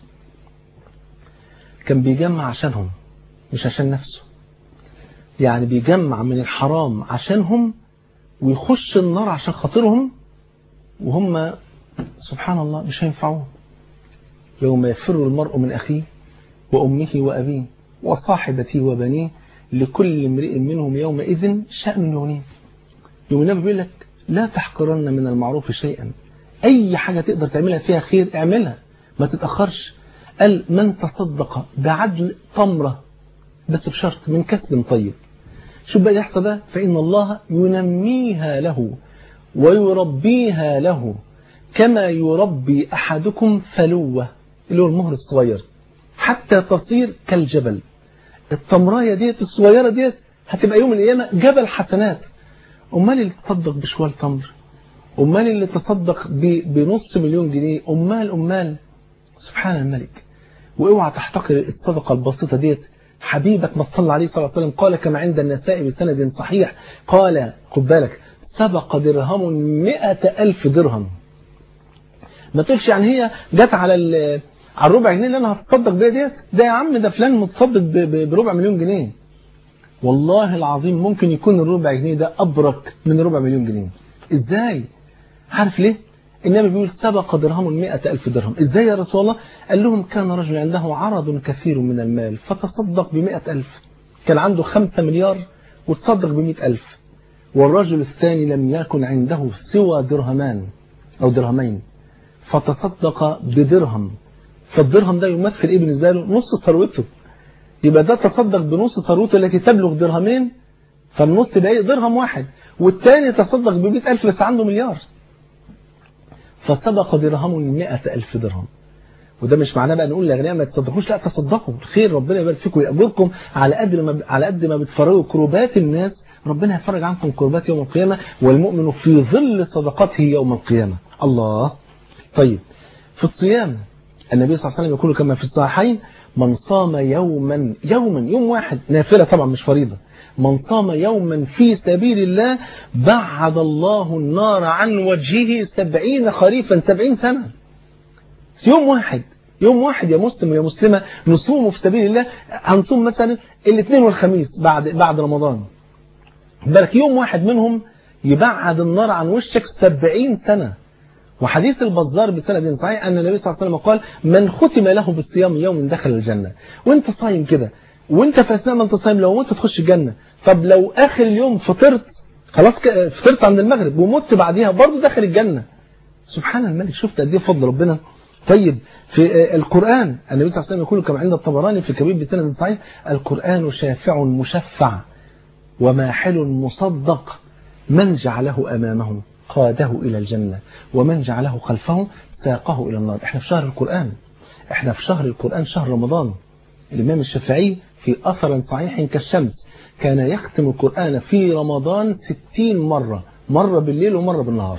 كان بيجمع عشانهم مش عشان نفسه يعني بيجمع من الحرام عشانهم ويخش النار عشان خاطرهم وهم سبحان الله مش هينفعوه يوم يفر المرء من أخيه وأمه وأبيه وصاحبته وبنيه لكل امرئ منهم يومئذ شأن يغنيه يوم النبي بيقول لك لا تحقرن من المعروف شيئا أي حاجة تقدر تعملها فيها خير اعملها ما تتأخرش قال من تصدق بعدل تمرة بس بشرط من كسب طيب شو بقى يحصل ده فإن الله ينميها له ويربيها له كما يربي أحدكم فلوة اللي هو المهر الصغير حتى تصير كالجبل التمرايه ديت الصغيره ديت هتبقى يوم القيامه جبل حسنات امال اللي تصدق بشوال تمر امال اللي تصدق ب- بنص مليون جنيه امال امال سبحان الملك واوعى تحتقر الصدقه البسيطه ديت حبيبك ما صلى عليه صلى الله عليه وسلم قال كما عند النساء بسند صحيح قال خد بالك سبق درهم مئة ألف درهم ما تقولش يعني هي جت على ال- على الربع جنيه اللي انا هتصدق بيها ديت ده يا عم ده فلان متصدق ب- ب- بربع مليون جنيه والله العظيم ممكن يكون الربع جنيه ده أبرك من ربع مليون جنيه إزاي عارف ليه النبي بيقول سبق درهم مئة ألف درهم إزاي يا رسول الله قال لهم كان رجل عنده عرض كثير من المال فتصدق بمئة ألف كان عنده خمسة مليار وتصدق بمئة ألف والرجل الثاني لم يكن عنده سوى درهمان أو درهمين فتصدق بدرهم فالدرهم ده يمثل إيه بالنسبة له نص ثروته يبقى ده تصدق بنص ثروته التي تبلغ درهمين فالنص ده إيه؟ درهم واحد والتاني تصدق بمئة ألف بس عنده مليار فسبق درهم مئة ألف درهم وده مش معناه بقى نقول لأغنياء ما تصدقوش لا تصدقوا الخير ربنا يبارك فيكم ويأجركم على قد ما على قد ما بتفرجوا كروبات الناس ربنا يفرج عنكم كربات يوم القيامة والمؤمن في ظل صدقته يوم القيامة الله طيب في الصيام النبي صلى الله عليه وسلم يقول كما في الصحيحين من صام يوما يوما يوم واحد نافلة طبعا مش فريضة من صام يوما في سبيل الله بعد الله النار عن وجهه سبعين خريفا سبعين سنة يوم واحد يوم واحد يا مسلم ويا مسلمة نصومه في سبيل الله هنصوم مثلا الاثنين والخميس بعد بعد رمضان بالك يوم واحد منهم يبعد النار عن وشك سبعين سنة وحديث البزار بسند صحيح أن النبي صلى الله عليه وسلم قال من ختم له بالصيام يوم دخل الجنة وانت صايم كده وانت في أثناء ما انت صايم لو انت تخش الجنة طب لو آخر اليوم فطرت خلاص ك- فطرت عند المغرب ومت بعديها برضه داخل الجنة سبحان الملك شفت قد ايه فضل ربنا طيب في آه، القرآن النبي صلى الله عليه وسلم يقول كما عند الطبراني في كبير بسند صحيح القرآن شافع مشفع وماحل مصدق من جعله أمامه قاده إلى الجنة ومن جعله خلفه ساقه إلى النار احنا في شهر القرآن احنا في شهر القرآن شهر رمضان الإمام الشافعي في أثر صحيح كالشمس كان يختم القرآن في رمضان ستين مرة مرة بالليل ومرة بالنهار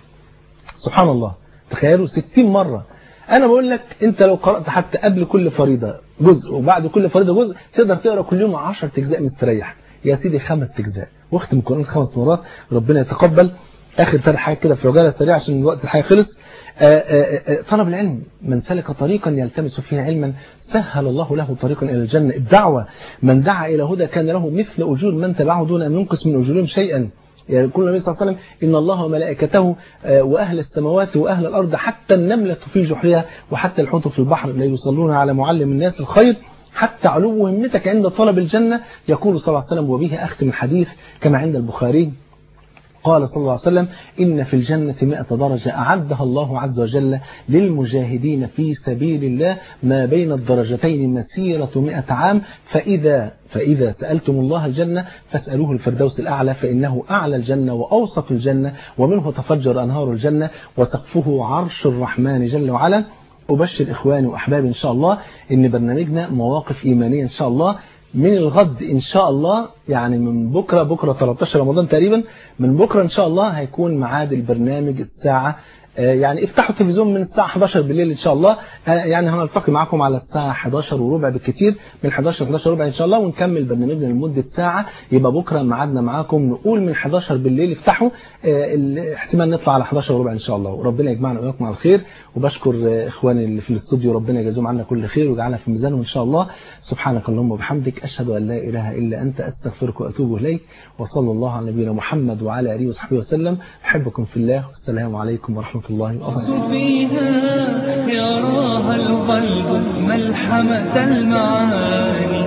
سبحان الله تخيلوا ستين مرة أنا بقول لك أنت لو قرأت حتى قبل كل فريضة جزء وبعد كل فريضة جزء تقدر تقرأ كل يوم 10 أجزاء مستريح يا سيدي خمس أجزاء واختم القرآن خمس مرات ربنا يتقبل آخر ثلاث حاجات كده في رجالة سريع عشان الوقت الحقيقي خلص آآ آآ طلب العلم من سلك طريقا يلتمس فيه علما سهل الله له طريقا إلى الجنة الدعوة من دعا إلى هدى كان له مثل أجور من تبعه دون أن ينقص من أجورهم شيئا يقول النبي صلى الله عليه وسلم إن الله وملائكته آه، وأهل السماوات وأهل الأرض حتى النملة في جحرها وحتى الحوت في البحر لا يصلون على معلم الناس الخير حتى علو همتك عند طلب الجنة يقول صلى الله عليه وسلم وبه أختم الحديث كما عند البخاري قال صلى الله عليه وسلم إن في الجنة مئة درجة أعدها الله عز وجل للمجاهدين في سبيل الله ما بين الدرجتين مسيرة مئة عام فإذا, فإذا سألتم الله الجنة فاسألوه الفردوس الأعلى فإنه أعلى الجنة وأوسط الجنة ومنه تفجر أنهار الجنة وسقفه عرش الرحمن جل وعلا أبشر إخواني وأحبابي إن شاء الله إن برنامجنا مواقف إيمانية إن شاء الله من الغد إن شاء الله يعني من بكرة بكرة 13 رمضان تقريبا من بكرة إن شاء الله هيكون ميعاد البرنامج الساعة آه، يعني افتحوا التلفزيون من الساعة 11 بالليل إن شاء الله آه، يعني هنلتقي معكم على الساعة 11 وربع بالكثير من 11 ل 11 وربع إن شاء الله ونكمل برنامجنا لمدة ساعة يبقى بكرة ميعادنا معاكم نقول من 11 بالليل افتحوا آه، ال- احتمال نطلع على 11 وربع إن شاء الله وربنا يجمعنا وإياكم على الخير وبشكر آه، إخواني اللي في الاستوديو ربنا يجازيهم عنا كل خير ويجعلها في ميزانهم إن شاء الله سبحانك اللهم وبحمدك أشهد أن لا إله إلا أنت أستغفرك وأتوب إليك وصلى الله على نبينا محمد وعلى آله وصحبه وسلم أحبكم في الله والسلام عليكم ورحمة الله وبركاته فيها يراها القلب ملحمة المعاني